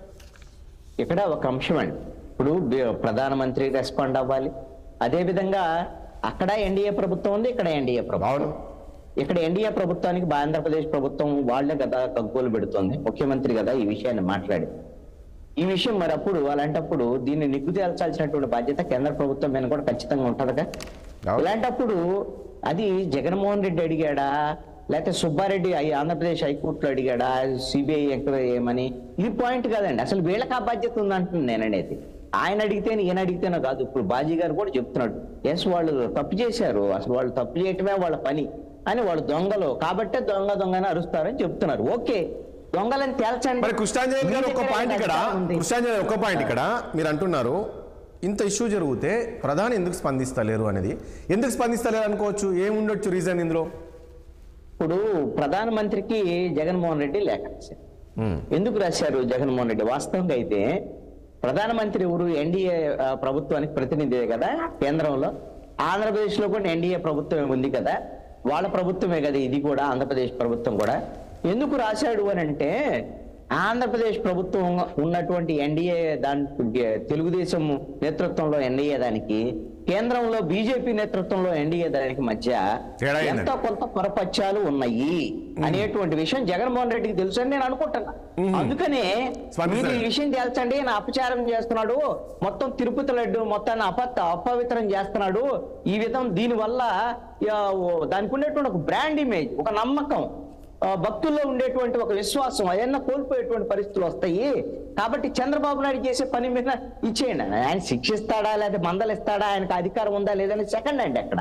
ఇక్కడ ఒక అంశం అండి ఇప్పుడు బి- ప్రధానమంత్రి రెస్పాండ్ అవ్వాలి అదే విధంగా అక్కడ ఎన్డీఏ ప్రభుత్వం ఉంది ఇక్కడ ఎన్డీఏ ప్రభుత్వం అవును ఇక్కడ ఎన్డీఏ ప్రభుత్వానికి బా- ఆంధ్రప్రదేశ్ ప్రభుత్వం వాళ్ళే కదా కగ్గోలు పెడుతోంది ముఖ్యమంత్రి కదా ఈ విషయాన్ని మాట్లాడి ఈ విషయం మరి అప్పుడు అలాంటప్పుడు దీన్ని నిగ్గు తేల్చాల్సినటువంటి బాధ్యత కేంద్ర ప్రభుత్వం మీద కూడా ఖచ్చితంగా ఉంటుందిగా అవును. ఇలాంటప్పుడు అది జగన్మోహన్ రెడ్డి అడిగాడా లేకపోతే సుబ్బారెడ్డి ఐ ఆంధ్రప్రదేశ్ హైకోర్టులో అడిగాడా సిబిఐ ఎంక్వైరీ చేయమని ఇది పాయింట్ కాదండి అసలు వీళ్ళకి ఆ బాధ్యత ఉందంటున్నాను నేను అనేది ఆయన అడిగితేనే ఈయన అడిగితేనో కాదు ఇప్పుడు బాజీ గారు కూడా చెప్తున్నాడు ఎస్ వాళ్ళు తప్పు చేశారు అసలు వాళ్ళు తప్పు చేయటమే వాళ్ళ పని అని వాళ్ళు దొంగలు కాబట్టే దొంగ దొంగని అరుస్తారని చెప్తున్నారు ఓకే దొంగలని తేల్చండి మరి కృష్ణాంజలి గారు ఒక మీ దగ్గర పాయింట్ ఇక్కడ అధికారం ఉంది. కృష్ణాంజలి ఒక పాయింట్ ఇక్కడ మీరు అంటున్నారు ఇంత ఇష్యూ జరిగితే ప్రధాని ఎందుకు స్పందిస్తలేరు అనేది ఎందుకు స్పందిస్తలేరు అనుకోవచ్చు ఏముండొచ్చు రీజన్ ఇందులో ఇప్పుడు ప్రధానమంత్రికి జగన్మోహన్ రెడ్డి లేఖ రాశారు ఉమ్, ఎందుకు రాశారు జగన్మోహన్ రెడ్డి వాస్తవంగా అయితే ప్రధానమంత్రి ఎవరు ఎన్డీఏ ఆ, ప్రభుత్వానికి ప్రతినిధి కదా కేంద్రంలో ఆంధ్రప్రదేశ్ లో కూడా ఎన్డీఏ ప్రభుత్వం ఉంది కదా వాళ్ళ ప్రభుత్వమే కదా ఇది కూడా ఆంధ్రప్రదేశ్ ప్రభుత్వం కూడా ఎందుకు రాశాడు అని అంటే ఆంధ్రప్రదేశ్ ప్రభుత్వం ఉన్నటువంటి ఎన్డీఏ దాని తెలుగుదేశం నేతృత్వంలో ఎన్డీఏ దానికి కేంద్రంలో బీజేపీ నేతృత్వంలో ఎన్డీఏ దానికి మధ్య తేడా ఏందండి? ఎంతో కొంత పొరపచ్చాలు ఉన్నాయి అనేటువంటి విషయం జగన్మోహన్ రెడ్డికి తెలుసు అని నేను అనుకుంటున్నా అందుకనే స్పందిస్తాడు. మీరు ఈ విషయం తేల్చండి నా అపచారం చేస్తున్నాడు మొత్తం తిరుపతి లడ్డు మొత్తాన్ని అపత్త అపవిత్రం చేస్తున్నాడు ఈ విధం దీని వల్ల ఆ, ఓ, దానికి ఉండేటువంటి ఒక బ్రాండ్ ఇమేజ్ ఒక నమ్మకం ఆ, భక్తుల్లో ఉండేటువంటి ఒక విశ్వాసం అవన్నీ కోల్పోయేటువంటి పరిస్థితులు వస్తాయి కాబట్టి చంద్రబాబు నాయుడు చేసే పని మీద ఇచ్చేయండి ఆయన శిక్షిస్తాడా లేదా మందలిస్తాడా ఆయనకు అధికారం ఉందా లేదని సెకండ్ అండి అక్కడ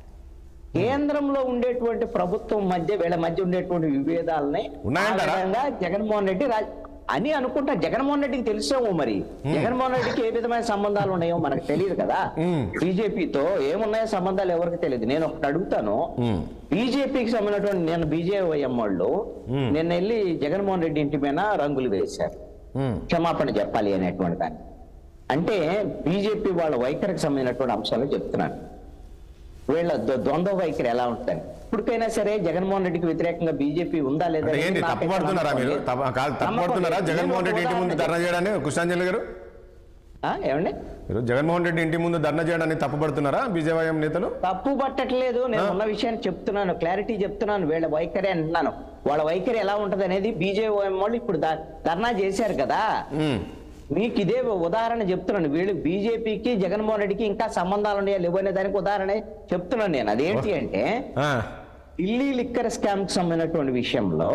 కేంద్రంలో ఉండేటువంటి ప్రభుత్వం మధ్య వీళ్ళ మధ్య ఉండేటువంటి విభేదాలని ఉన్నాయంటారా? ఆ విధంగా జగన్మోహన్ రెడ్డి రాజ్- అని అనుకుంటా జగన్మోహన్ రెడ్డికి తెలిసేమో మరి జగన్మోహన్ రెడ్డికి ఏ విధమైన సంబంధాలు ఉన్నాయో మనకు తెలియదు కదా మ్మ్. బీజేపీతో ఏమున్నాయో సంబంధాలు ఎవరికి తెలియదు నేను ఒకటి అడుగుతాను మ్మ్. బీజేపీకి సంబంధించినటువంటి నేను బీజేవైఎం వాళ్ళు నిన్న వెళ్ళి జగన్మోహన్ రెడ్డి ఇంటి మీద రంగులు వేశారు ఉమ్, క్షమాపణ చెప్పాలి అనేటువంటి దాన్ని అంటే బీజేపీ వాళ్ళ వైఖరికి సంబంధించినటువంటి అంశాలు చెప్తున్నాను వీళ్ళ ద్వ- ద్వంద్వ వైఖరి ఎలా ఉంటుంది ఇప్పటికైనా సరే జగన్మోహన్ రెడ్డికి వ్యతిరేకంగా బీజేపీ ఉందా లేదా అంటే అనేది ఏంటి నాకైతే తప్పు పడుతున్నారా మీరు నమ్మకం తప్ప- కాదు తప్పు నమ్మకం పడుతున్నారా లేదు. జగన్మోహన్ రెడ్డి ఇంటి ముందు ఉదాహరణ ధర్నా చేయడాన్ని కృష్ణాంజలి గారు ఆ, ఏమండి మీరు జగన్మోహన్ రెడ్డి ఇంటి ముందు ధర్నా చేయడాన్ని తప్పు పడుతున్నారా బీజేవైఎం నేతలు తప్పు పట్టట్లేదు నేను ఉన్న విషయాన్ని చెప్తున్నాను క్లారిటీ చెప్తున్నాను వీళ్ళ వైఖరి అంటున్నాను వాళ్ళ వైఖరి ఎలా ఉంటది అనేది బీజేపీ వాళ్ళు ఇప్పుడు ద- ధర్నా చేశారు కదా ఉమ్, మీకు ఇదే ఉదాహరణ చెప్తున్నాను వీళ్ళు బీజేపీకి జగన్మోహన్ రెడ్డికి ఇంకా సంబంధాలు ఉన్నాయా లేవు అనే దానికి ఉదాహరణ చెప్తున్నాను నేను అదేంటి అంటే ఆ, ఢిల్లీ లిక్కర్ స్కామ్ కి సంబంధించినటువంటి విషయంలో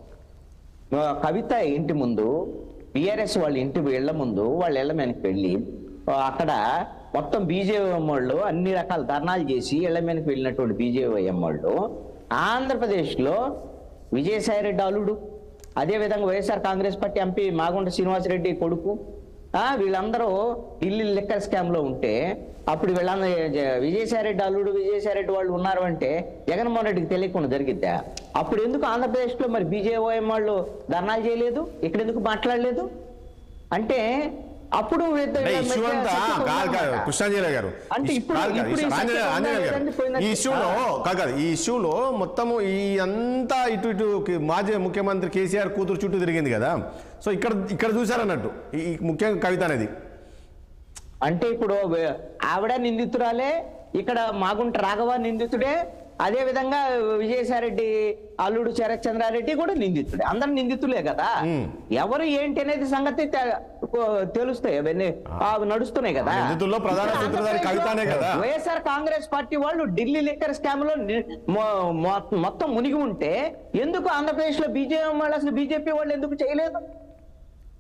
ఆ, కవిత ఇంటి ముందు బిఆర్ఎస్ వాళ్ళ ఇంటి ఇళ్ల ముందు వాళ్ళ ఇళ్ల మీదకి వెళ్ళి ఆ, అక్కడ మొత్తం బీజేవైఎం వాళ్ళు అన్ని రకాల ధర్నాలు చేసి ఇళ్ల మీదకి వెళ్ళినటువంటి బీజేవైఎం వాళ్ళు ఆంధ్రప్రదేశ్లో విజయసాయి రెడ్డి అల్లుడు అదేవిధంగా వైఎస్ఆర్ కాంగ్రెస్ పార్టీ ఎంపీ మాగుంట శ్రీనివాసరెడ్డి కొడుకు ఆ, వీళ్ళందరూ ఢిల్లీ లిక్కర్ స్కామ్ లో ఉంటే అప్పుడు వీళ్ళందరూ జ- విజయసాయిరెడ్డి అల్లుడు విజయసాయిరెడ్డి వాళ్ళు ఉన్నారు అంటే జగన్మోహన్ రెడ్డికి తెలియకుండా జరిగిద్దా అప్పుడు ఎందుకు ఆంధ్రప్రదేశ్ లో మరి బీజేఓఎం వాళ్ళు ధర్నాలు చేయలేదు ఇక్కడ ఎందుకు మాట్లాడలేదు అంటే అప్పుడు వీళ్ళ అంటే మధ్య ఇష్యూ అంతా శత్రుత్వం కాదు కాదు ఉందన్నమాట. కృష్ణాంజలి గారు అంటే ఇష్యూ- ఇప్పుడు- కాదు కాదు, ఇప్పుడు ఈ ఇష్యూ- ఆంజనేయ- శత్రుత్వం ఆంజనేయ గారు. లేదండి, పోయిందండి. ఈ ఇష్యూలో కాదు కాదు ఈ ఇష్యూలో మొత్తము ఈ అంతా ఇటు ఇటు కి- మాజీ ముఖ్యమంత్రి కేసీఆర్ కూతురు చుట్టూ తిరిగింది కదా సో ఇక్కడ ఇక్కడ చూశారన్నట్టు ఈ ఈ ముఖ్యంగా కవిత అనేది అంటే ఇప్పుడు వే- ఆవిడ నిందితురాలే ఇక్కడ మాగుంట రాఘవ నిందితుడే అదే విధంగా విజయసాయిరెడ్డి అల్లుడు శరత్ చంద్రారెడ్డి కూడా నిందితుడే అందరు నిందితులే కదా ఎవరు ఏంటి అనేది సంగతి తె- తెలుస్తాయి అవన్నీ ఆ, నడుస్తున్నాయి కదా ఆ నిందితుల్లో ప్రధాన ఇక్కడ సూత్రధారి కవితనే కదా. వైఎస్ఆర్ కాంగ్రెస్ పార్టీ వాళ్ళు ఢిల్లీ లిక్కర్ స్కామ్ లో ని- మొ- మొ- మొత్తం మునిగి ఉంటే ఎందుకు ఆంధ్రప్రదేశ్ లో బీజేపీ వాళ్ళు అసలు బీజేపీ వాళ్ళు ఎందుకు చేయలేదు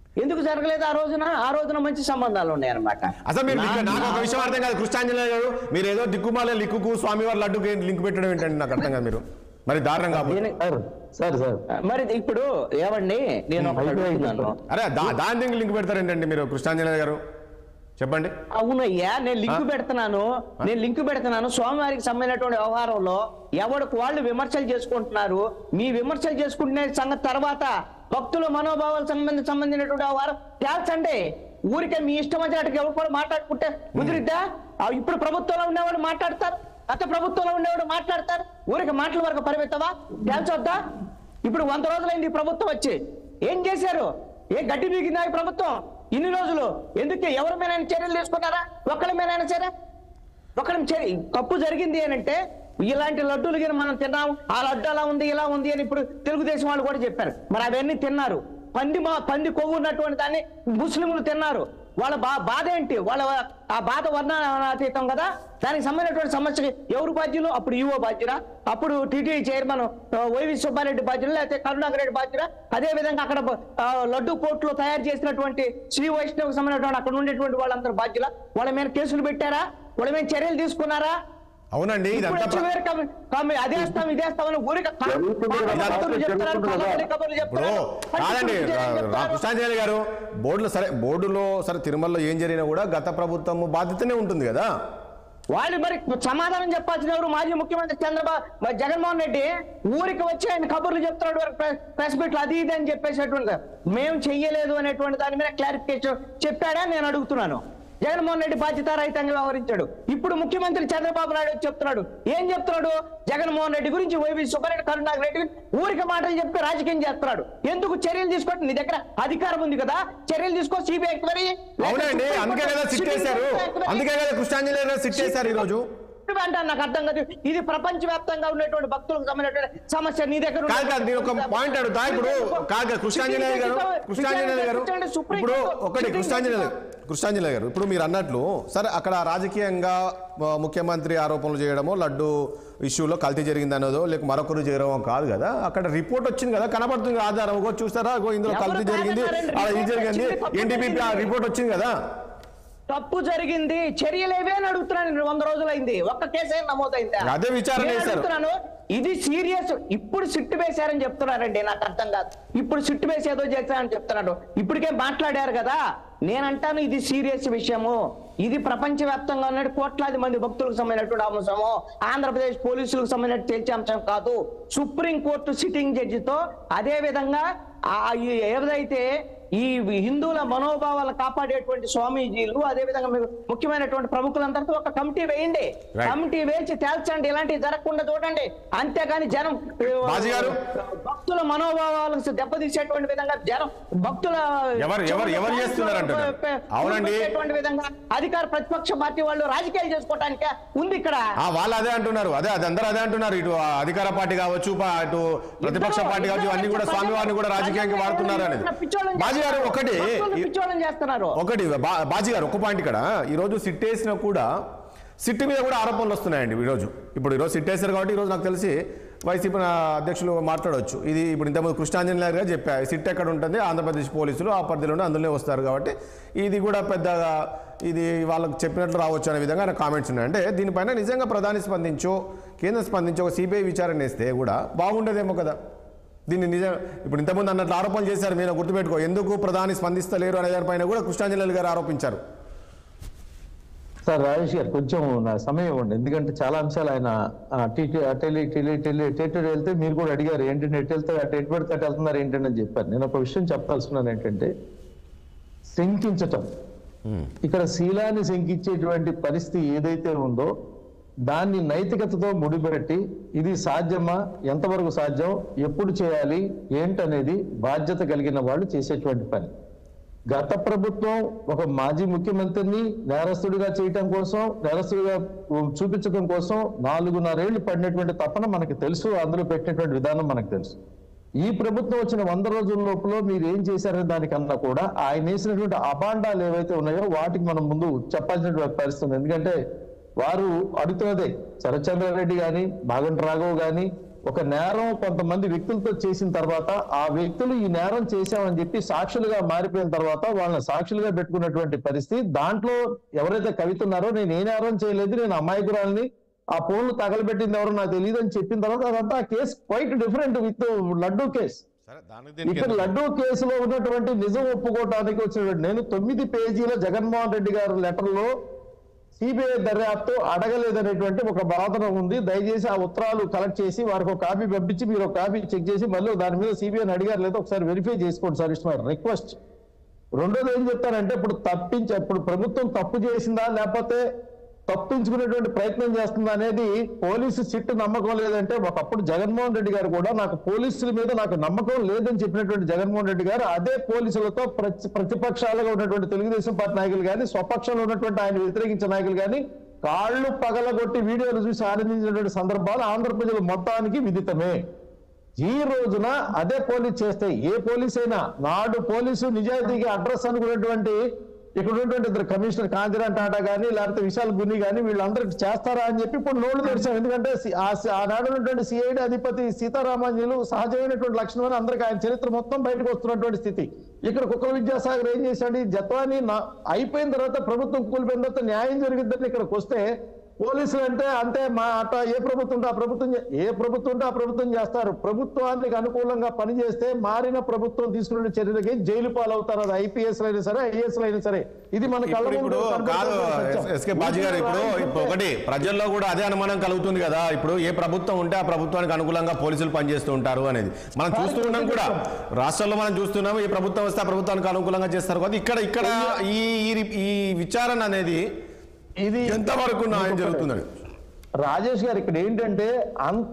ఎందుకు జరగలేదు ఆ రోజున ఆ రోజున మంచి సంబంధాలు ఉన్నాయన్నమాట అసలు మీరు నా- నాకు ఒక విషయం అర్థం కాదు కృష్ణాంజనేయ గారు మీరు ఏదో దిక్కుమాల లిక్కుకు స్వామివారి లడ్డుకి లింక్ పెట్టడం ఏంటండి నాకు అర్థం కాదు మీరు మరి దారుణం కాబట్టి దీని- సార్ సార్ సార్ మరి ఇప్పుడు ఏమండి నేను ఒకటి అయిపోయి అడుగుతున్నాను అరే దా- దాని దీనికి లింక్ పెడతారేంటండి మీరు కృష్ణాంజనేయ గారు చెప్పండి అవునయ్యా నేను లింక్ పెడుతున్నాను నేను లింక్ పెడుతున్నాను స్వామివారికి సంబంధించినటువంటి వ్యవహారంలో ఎవరికి వాళ్ళు విమర్శలు చేసుకుంటున్నారు మీ విమర్శలు చేసుకుంటున్న సంగతి తర్వాత భక్తుల మనోభావాలకు సంబంధించి సంబంధించినటువంటి వ్యవహారం తేల్చండి ఊరికే మీ ఇష్టం వచ్చినట్టుగా ఎవరు కూడా మాట్లాడుకుంటే కుదిరిద్దా ఆ, ఇప్పుడు ప్రభుత్వంలో ఉండేవాడు మాట్లాడతారు గత ప్రభుత్వంలో ఉండేవాడు మాట్లాడతారు ఊరికి మాటల వరకు పరిమితమా తేల్చొద్దా ఇప్పుడు వంద రోజులైంది ఈ ప్రభుత్వం వచ్చి ఏం చేశారు ఏ గడ్డి బీగిందా ఈ ప్రభుత్వం ఇన్ని రోజులు ఎందుకు ఎవరి మీద చర్యలు తీసుకున్నారా ఒక్కరి మీద సరే ఒకరి చర్య తప్పు జరిగింది అని అంటే ఇలాంటి లడ్డూలు కానీ మనం తిన్నాం ఆ లడ్డు అలా ఉంది ఇలా ఉంది అని ఇప్పుడు తెలుగుదేశం వాళ్ళు కూడా చెప్పారు మరి అవన్నీ తిన్నారు పంది మా పంది కొవ్వు ఉన్నటువంటి దాన్ని ముస్లింలు తిన్నారు వాళ్ళ బా బాధ ఏంటి వాళ్ళ ఆ బాధ వర్ణాతీతం కదా దానికి సంబంధించినటువంటి సమస్యకి ఎవరు బాధ్యులు అప్పుడు ఈవో బాధ్యురా అప్పుడు టీటీడీ చైర్మన్ ఆ, వైవి సుబ్బారెడ్డి బాధ్యులు లేకపోతే కరుణాకర్ రెడ్డి బాధ్యురా అదే విధంగా అక్కడ ఆ, లడ్డు పోర్టులో తయారు చేసినటువంటి శ్రీ వైష్ణవ్ సంబంధించినటువంటి అక్కడ ఉండేటువంటి వాళ్ళందరూ బాధ్యుల వాళ్ళ మీద కేసులు పెట్టారా వాళ్ళ మీద చర్యలు తీసుకున్నారా అవునండి ఇప్పుడు ఇదంతా వచ్చి ప్ర- వేరే కమ్మి- కమ్మి అదేస్తాం ఇదేస్తామని ఊరిక క- జరుగుతుంది కదా, కబుర్లు జరుగుతుంది చెప్తారు, కదా. కబుర్లు కబుర్లు ఇప్పుడు చెప్తారు, కాదండి పచ్చి రా- రా- చెప్తారు. కృష్ణాంజనేయ గారు బోర్డులో సరే బోర్డులో సరే తిరుమలలో ఏం జరిగినా కూడా గత ప్రభుత్వం బాధ్యతనే ఉంటుంది కదా వాళ్ళు మరి సమాధానం చెప్పాల్సిన ఎవరు మాజీ ముఖ్యమంత్రి చంద్రబాబు మరి జగన్మోహన్ రెడ్డి ఊరికి వచ్చి ఆయన కబుర్లు చెప్తున్నాడు వారు ప్రె- ప్రెస్ మీట్లు అది ఇది అని చెప్పేసేటువంటి మేము చెయ్యలేదు అనేటువంటి దాని మీద క్లారిఫికేషన్ చెప్పాడా నేను అడుగుతున్నాను జగన్మోహన్ రెడ్డి బాధ్యతారహితంగా వ్యవహరించాడు ఇప్పుడు ముఖ్యమంత్రి చంద్రబాబు నాయుడు వచ్చి చెప్తున్నాడు ఏం చెప్తున్నాడు జగన్మోహన్ రెడ్డి గురించి వైవి సుబ్బారెడ్డి కరుణాకర్ రెడ్డి గురించి ఊరికి మాటలు చెప్పి రాజకీయం చేస్తున్నాడు ఎందుకు చర్యలు తీసుకోండి నీ దగ్గర అధికారం ఉంది కదా చర్యలు తీసుకో సిబిఐ ఎంక్వైరీ అవునండి అందుకే కదా సిట్ వేశారు అందుకే కదా కృష్ణాంజనేయ గారు సిట్ వేశారు ఈ రోజు అంటే నాకు అర్థం కాదు ఇది ప్రపంచ వ్యాప్తంగా ఉన్నటువంటి భక్తులకు సంబంధించినటువంటి సమస్య నీ దగ్గర కాదు కాదు నేను ఒక పాయింట్ అడుగుతా ఇప్పుడు కాదు కాదు, కృష్ణాంజనేయ గారు కృష్ణాంజనేయ గారు ఇప్పుడు ఒకటి కృష్ణాంజనేయ కృష్ణాంజనేయ గారు ఇప్పుడు మీరు అన్నట్లు సరే అక్కడ రాజకీయంగా ఆ, ముఖ్యమంత్రి ఆరోపణలు చేయడమో లడ్డు ఇష్యూలో కల్తీ జరిగింది అన్నదో లేక మరొకరు చేయడమో కాదు కదా అక్కడ రిపోర్ట్ వచ్చింది కదా కనబడుతుంది కదా ఆధారం ఒకటి చూస్తారా ఇగో ఇందులో ఎవరు కల్తీ జరిగింది కాదన్నారండి? అలా ఇది రిపోర్ట్ జరిగింది వచ్చింది, తప్పు ఎన్టీపీ జరిగింది. రిపోర్ట్ వచ్చింది కదా తప్పు జరిగింది చర్యలేవే అని అడుగుతున్నాను నేను వంద రోజులైంది ఒక్క కేసే నమోదైందా అదే విచారణ నేను చేశారు. అడుగుతున్నాను ఇది సీరియస్ ఇప్పుడు సిట్టు వేశారని చెప్తున్నారండి నాకు అర్థం కాదు ఇప్పుడు సిట్టు వేసి ఏదో చేశారని చెప్తున్నాడు ఇప్పటికే మాట్లాడారు కదా నేనంటాను ఇది సీరియస్ విషయము ఇది ప్రపంచ వ్యాప్తంగా ఉన్న కోట్లాది మంది భక్తులకు సంబంధించినటువంటి అంశము ఆంధ్రప్రదేశ్ పోలీసులకు సంబంధించిన తేల్చే అంశం కాదు సుప్రీం కోర్టు సిట్టింగ్ జడ్జితో అదే విధంగా ఆ ఈ ఏదైతే ఈ హిందువుల మనోభావాలను కాపాడేటువంటి స్వామీజీలు అదే విధంగా మీకు ముఖ్యమైనటువంటి ప్రముఖులందరితో ఒక కమిటీ వేయండి Right. కమిటీ వేసి తేల్చండి ఇలాంటివి జరగకుండా చూడండి అంతేగాని జనం బాజీ గారు? భక్తుల మనోభావాలకు దెబ్బతీసేటువంటి విధంగా జనం భక్తుల ఎవరు- ఎవరు- ఎవరు చేస్తున్నారు అంటున్నారు? అవునండి. చూపించేటువంటి విధంగా అధికార ప్రతిపక్ష పార్టీ వాళ్ళు రాజకీయాలు చేసుకోవటానికే ఉంది ఇక్కడ ఆ వాళ్ళు అదే అంటున్నారు అదే అది అందరూ అదే అంటున్నారు ఇటు ఆ అధికార పార్టీ కావచ్చు పా- అటు ప్రతిపక్ష ఇద్దరు- పార్టీ కావచ్చు అన్ని కూడా ఇద్దరు స్వామివారిని కూడా రాజకీయంగా వాడుతున్నారు అనేది పిచ్చోళ్ళని బాజీ గారు ఒకటి భక్తులను పిచ్చోళ్ళని చేస్తున్నారు ఒకటి బా- బాజీ గారు ఒక పాయింట్ ఇక్కడ ఈరోజు సిట్ వేసినా కూడా సిట్ మీద కూడా ఆరోపణలు వస్తున్నాయండి ఈరోజు ఇప్పుడు ఈరోజు సిట్ వేశారు కాబట్టి ఈరోజు నాకు తెలిసి వైసీపీ నా అధ్యక్షులు మాట్లాడవచ్చు ఇది ఇప్పుడు ఇంతకుముందు కృష్ణాంజనేయ గారు చెప్పారు సిట్ ఎక్కడ ఉంటుంది ఆంధ్రప్రదేశ్ పోలీసులు ఆ పరిధిలోనే అందులోనే వస్తారు కాబట్టి ఇది కూడా పెద్దగా ఇది వాళ్ళకి చెప్పినట్లు రావచ్చు అనే విధంగా ఆయన కామెంట్స్ ఉన్నాయి అంటే దీనిపైన నిజంగా ప్రధాని స్పందించో కేంద్రం స్పందించో ఒక సిబిఐ విచారణ వేస్తే కూడా బాగుండేదేమో కదా దీన్ని నిజం ఇప్పుడు ఇంతకుముందు అన్నట్లు ఆరోపణలు చేశారు మీరు గుర్తుపెట్టుకో ఎందుకు ప్రధాని స్పందిస్తలేరు అనే దానిపైన కూడా కృష్ణాంజలి గారు ఆరోపించారు సార్ రాజేష్ గారు కొంచెం నా సమయం ఇవ్వండి ఎందుకంటే చాలా అంశాలు ఆయన ఆ, టీటీ టెలి టెలి టెలి టేటర్ వెళ్తే మీరు కూడా అడిగారు ఏంటంటే ఎటు వెళ్తే అటు ఎటు పడితే అటు వెళ్తున్నారు ఏంటంటే అని చెప్పారు నేను ఒక విషయం చెప్పాల్సినాను ఏంటంటే శంకించటం ఇక్కడ శీలాన్ని శంకించేటువంటి పరిస్థితి ఏదైతే ఉందో దాన్ని నైతికతతో ముడిపెట్టి ఇది సాధ్యమా ఎంతవరకు సాధ్యం ఎప్పుడు చేయాలి ఏంటనేది బాధ్యత కలిగిన వాళ్ళు చేసేటువంటి పని గత ప్రభుత్వం ఒక మాజీ ముఖ్యమంత్రిని నేరస్తుడిగా చేయటం కోసం నేరస్తుడిగా చూపించడం కోసం నాలుగున్నరేళ్లు పడినటువంటి తపన మనకి తెలుసు అందులో పెట్టినటువంటి విధానం మనకు తెలుసు ఈ ప్రభుత్వం వచ్చిన వంద రోజుల లోపల మీరు ఏం చేశారనే దానికన్నా కూడా ఆయన వేసినటువంటి అబాండాలు ఏవైతే ఉన్నాయో వాటికి మనం ముందు చెప్పాల్సినటువంటి పరిస్థితి ఉంది ఎందుకంటే వారు అడుగుతున్నదే శరత్చంద్రారెడ్డి గాని బాగంటి రాఘవ్ గాని ఒక నేరం కొంతమంది వ్యక్తులతో చేసిన తర్వాత ఆ వ్యక్తులు ఈ నేరం చేశామని చెప్పి సాక్షులుగా మారిపోయిన తర్వాత వాళ్ళని సాక్షులుగా పెట్టుకున్నటువంటి పరిస్థితి దాంట్లో ఎవరైతే కవిత ఉన్నారో నేను ఏ నేరం చేయలేదు నేను అమాయకురాలని ఆ ఫోన్లు తగలబెట్టింది ఎవరో నాకు తెలియదు అని చెప్పిన తర్వాత అదంతా ఆ case quite different with laddu case సరే దానికి దీనికి ఇక్కడ లడ్డూ కేసులో ఉన్నటువంటి నిజం ఒప్పుకోవటానికి వచ్చినటువంటి నేను తొమ్మిది పేజీల జగన్మోహన్ రెడ్డి గారి లెటర్ లో సిబిఐ దర్యాప్తు అడగలేదనేటువంటి ఒక వాదన ఉంది దయచేసి ఆ ఉత్తరాలు కలెక్ట్ చేసి వారికి ఒక కాపీ పంపించి మీరు ఒక కాపీ చెక్ చేసి మళ్ళీ దాని మీద సిబిఐని అడిగారు లేదా ఒకసారి వెరిఫై చేసుకోండి సార్ ఇట్స్ మై రిక్వెస్ట్ రెండోది ఏం చెప్తారంటే ఇప్పుడు తప్పించి ఇప్పుడు ప్రభుత్వం తప్పు చేసిందా లేకపోతే తప్పించుకునేటువంటి ప్రయత్నం చేస్తుందా అనేది పోలీసు సిట్టు నమ్మకం లేదంటే ఒకప్పుడు జగన్మోహన్ రెడ్డి గారు కూడా నాకు పోలీసుల మీద నాకు నమ్మకం లేదని చెప్పినటువంటి జగన్మోహన్ రెడ్డి గారు అదే పోలీసులతో ప్రతి ప్రతిపక్షాలుగా ఉన్నటువంటి తెలుగుదేశం పార్టీ నాయకులు కానీ స్వపక్షంలో ఉన్నటువంటి ఆయన వ్యతిరేకించిన నాయకులు కానీ కాళ్ళు పగలగొట్టి వీడియోలు చూసి ఆనందించినటువంటి సందర్భాలు ఆంధ్ర ప్రజలు మొత్తానికి విదితమే ఈ రోజున అదే పోలీస్ చేస్తే ఏ పోలీస్ అయినా నాడు పోలీసు నిజాయితీకి అడ్రస్ అనుకున్నటువంటి ఇక్కడ ఉన్నటువంటి ఇద్దరు కమిషనర్ కాంతిరాన్ టాటా కానీ లేకపోతే విశాల్ గున్ని కానీ వీళ్ళందరికీ చేస్తారా అని చెప్పి ఇప్పుడు నోళ్ళు తెరిచాం ఎందుకంటే సి- ఆ సి- ఆనాడు ఉన్నటువంటి సిఐడి అధిపతి సీతారామాంజులు సహజమైనటువంటి లక్షణం అని అందరికీ ఆయన చరిత్ర మొత్తం బయటకు వస్తున్నటువంటి స్థితి ఇక్కడ కుక్క విద్యాసాగర్ ఏం చేశాడు ఈ జత్వాని నా- అయిపోయిన తర్వాత ప్రభుత్వం కూలిపోయిన తర్వాత న్యాయం జరిగిద్దని ఇక్కడికి వస్తే పోలీసులు అంటే అంతే మా అట్ట ఏ ప్రభుత్వం ఉంటే ఆ ప్రభుత్వం చే- ఏ ప్రభుత్వం ఉంటే ఆ ప్రభుత్వం చేస్తారు ప్రభుత్వానికి అనుకూలంగా పనిచేస్తే మారిన ప్రభుత్వం తీసుకునే చర్యలకి జైలు పాలవుతారు అది ఐపీఎస్ అయినా సరే ఐఏఎస్ అయినా సరే ఇది మన కళ్ళ ఇప్పుడు ముందు ఇప్పుడు కాదు కనబడుతున్న సత్యం. ఎస్కే బాజీ గారు ఇప్పుడు ఇప్పుడు ఒకటి ప్రజల్లో కూడా అదే అనుమానం కలుగుతుంది కదా ఇప్పుడు ఏ ప్రభుత్వం ఉంటే ఆ ప్రభుత్వానికి అనుకూలంగా పోలీసులు పనిచేస్తూ ఉంటారు అనేది మనం చూస్తూ ఉన్నాం కూడా రాష్ట్రంలో మనం చూస్తున్నాం ఈ ప్రభుత్వం వస్తే ఆ ప్రభుత్వానికి అనుకూలంగా చేస్తారు కదా ఇక్కడ ఇక్కడ ఈ ఈ- ఈ విచారణ అనేది ఇది ఎంతవరకు న్యాయం జరుగుతుందని రాజేష్ గారు ఇక్కడ ఏంటంటే అంత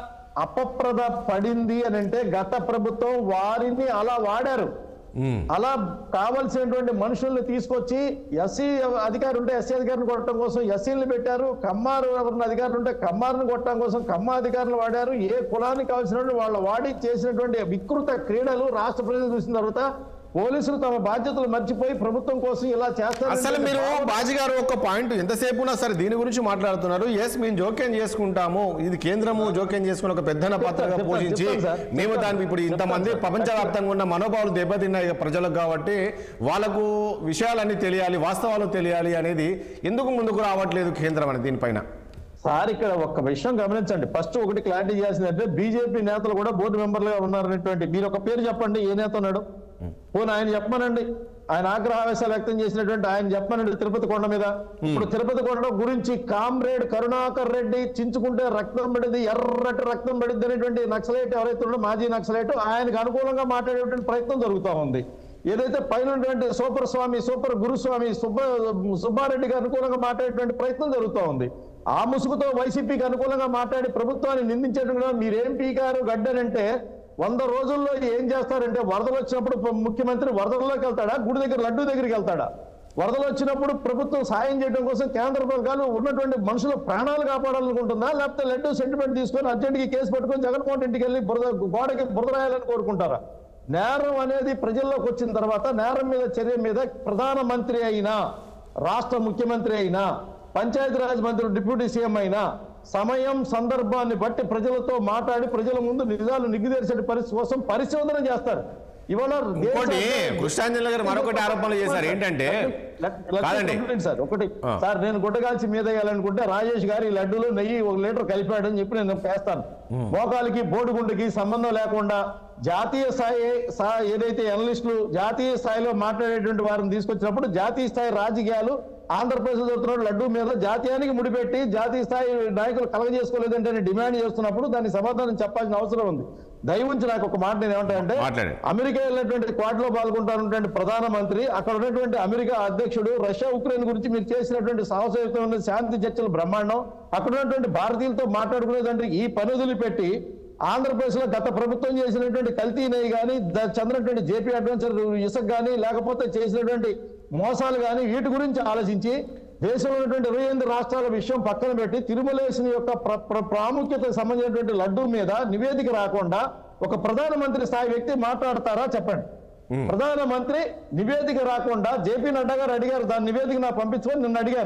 అపప్రద పడింది అని అంటే గత ప్రభుత్వం వారిని అలా వాడారు అలా కావలసినటువంటి మనుషుల్ని తీసుకొచ్చి ఎస్సీ అధికారి ఉంటే ఎస్సీ అధికారిని కొట్టడం కోసం ఎస్సీని పెట్టారు కమ్మారు ఎవరిన అధికారులు ఉంటే కమ్మారుని కొట్టడం కోసం కమ్మ అధికారులు వాడారు ఏ కులానికి కావాల్సినటువంటి వాళ్ళు వాడి చేసినటువంటి వికృత క్రీడలు రాష్ట్ర ప్రజలు చూసిన తర్వాత పోలీసులు తమ బాధ్యతలు మర్చిపోయి ప్రభుత్వం కోసం ఇలా చేస్తారు అసలు మీరు బాజీ గారు ఒక పాయింట్ ఎంతసేపు ఉన్నా సరే దీని గురించి మాట్లాడుతున్నారు ఎస్ మేము జోక్యం చేసుకుంటాము ఇది కేంద్రము జోక్యం చేసుకుని ఒక పెద్దన పాత్రగా చెప్తాను, పోషించి చెప్తాను సార్, మేము చెప్తాను. దానికి ఇప్పుడు చెప్తాను ఇంతమంది సార్. ప్రపంచవ్యాప్తంగా ఉన్న మనోభావాలు దెబ్బతిన్నాయి ప్రజలకు కాబట్టి వాళ్ళకు విషయాలన్నీ తెలియాలి వాస్తవాలు తెలియాలి అనేది ఎందుకు ముందుకు రావట్లేదు కేంద్రం అని దీనిపైన సార్ ఇక్కడ ఒక్క విషయం గమనించండి ఫస్ట్ ఒకటి క్లారిటీ చేయాల్సిందంటే బీజేపీ నేతలు కూడా బోర్డు మెంబర్లుగా ఉన్నారనేటువంటి మీరు ఒక పేరు చెప్పండి ఏ నేత ఉన్నాడు పోనీ ఆయన చెప్పమనండి ఆయన ఆగ్రహావేశాలు వ్యక్తం చేసినటువంటి ఆయన చెప్పమనండి తిరుపతి కొండ మీద ఇప్పుడు తిరుపతి కొండ గురించి కామ్రేడ్ కరుణాకర్ రెడ్డి చించుకుంటే రక్తం పడింది ఎర్రటి రక్తం పడింది అనేటువంటి నక్సలైట్ ఎవరైతే ఉన్నాడో మాజీ నక్సలైట్ ఆయనకు అనుకూలంగా మాట్లాడేటువంటి ప్రయత్నం జరుగుతూ ఉంది ఏదైతే పైన ఉన్నటువంటి సూపర్ స్వామి సూపర్ గురుస్వామి సుబ్బ సుబ్బారెడ్డికి అనుకూలంగా మాట్లాడేటువంటి ప్రయత్నం జరుగుతూ ఉంది ఆ ముసుగుతో వైసీపీకి అనుకూలంగా మాట్లాడి ప్రభుత్వాన్ని నిందించడం మీరేం పీకారు గడ్డనంటే వంద రోజుల్లో ఏం చేస్తారంటే వరదలు వచ్చినప్పుడు ప- ముఖ్యమంత్రి వరదల్లోకి వెళ్తాడా గుడి దగ్గర లడ్డు దగ్గరికి వెళ్తాడా వరదలు వచ్చినప్పుడు ప్రభుత్వం సాయం చేయడం కోసం కేంద్ర పథకాలు ఉన్నటువంటి మనుషుల ప్రాణాలు కాపాడాలనుకుంటుందా లేకపోతే లడ్డు సెంటిమెంట్ తీసుకొని అర్జెంట్కి కేసు పట్టుకొని జగన్మోహన్ ఇంటికి వెళ్ళి బురద గోడకి బురద రాయాలని కోరుకుంటారా నేరం అనేది ప్రజల్లోకి వచ్చిన తర్వాత నేరం మీద చర్య మీద ప్రధానమంత్రి అయినా రాష్ట్ర ముఖ్యమంత్రి అయినా పంచాయతీరాజ్ మంత్రి డిప్యూటీ సీఎం అయినా సమయం సందర్భాన్ని బట్టి ప్రజలతో మాట్లాడి ప్రజల ముందు నిజాలు నిగ్గుదేర్చే పరిస్థితి కోసం పరిశోధన చేస్తారు ఇవాళ ఇంకోటి దేశ- కృష్ణాంజలి గారు మరొకటి ఆరోపణలు చేశారు ఏంటంటే లెట్- లెట్ కాదండి కంప్లీట్ సార్ ఒకటి ఆ. సార్ నేను గుడ్డగాల్చి మీద వేయాలనుకుంటే రాజేష్ గారు ఈ లడ్డూలో నెయ్యి ఒక లీటర్ కలిపాడు అని చెప్పి నేను వేస్తాను మోకాలికి బోడిగుండుకి సంబంధం లేకుండా జాతీయ స్థాయి సా- ఏదైతే అనలిస్టులు జాతీయ స్థాయిలో మాట్లాడేటువంటి వారిని తీసుకొచ్చినప్పుడు జాతీయ స్థాయి రాజకీయాలు ఆంధ్రప్రదేశ్ జరుగుతున్న లడ్డూ మీద జాతీయానికి ముడిపెట్టి జాతీయ స్థాయి నాయకులు కలగజేసుకోలేదంటే అని డిమాండ్ చేస్తున్నప్పుడు దానికి సమాధానం చెప్పాల్సిన అవసరం ఉంది దయవుంచి నాకు ఒక మాట నేను ఏమంటానంటే మాట్లాడండి. అమెరికా వెళ్ళినటువంటి క్వాడ్ లో పాల్గొంటున్నటువంటి ప్రధానమంత్రి అక్కడ ఉన్నటువంటి అమెరికా అధ్యక్షుడు రష్యా ఉక్రెయిన్ గురించి మీరు చేసినటువంటి సాహసయుతమైన శాంతి చర్చలు బ్రహ్మాండం అక్కడ ఉన్నటువంటి భారతీయులతో మాట్లాడుకునేదంటే ఈ పని వదిలిపెట్టి ఆంధ్రప్రదేశ్ లో గత ప్రభుత్వం చేసినటువంటి కల్తీ నెయ్యి కానీ చంద్రటువంటి జేపీ అడ్వెంచర్ ఇసుక కానీ లేకపోతే చేసినటువంటి మోసాలు కానీ వీటి గురించి ఆలోచించి దేశంలో ఉన్నటువంటి ఇరవై ఎనిమిది రాష్ట్రాల విషయం పక్కన పెట్టి తిరుమలేసిన యొక్క ప్ర- ప్ర- ప్రాముఖ్యతకు సంబంధించినటువంటి లడ్డు మీద నివేదిక రాకుండా ఒక ప్రధానమంత్రి స్థాయి వ్యక్తి మాట్లాడతారా చెప్పండి ప్రధానమంత్రి నివేదిక రాకుండా జేపీ నడ్డా గారు అడిగారు దాని నివేదిక నాకు పంపించమని నిన్ను అడిగారు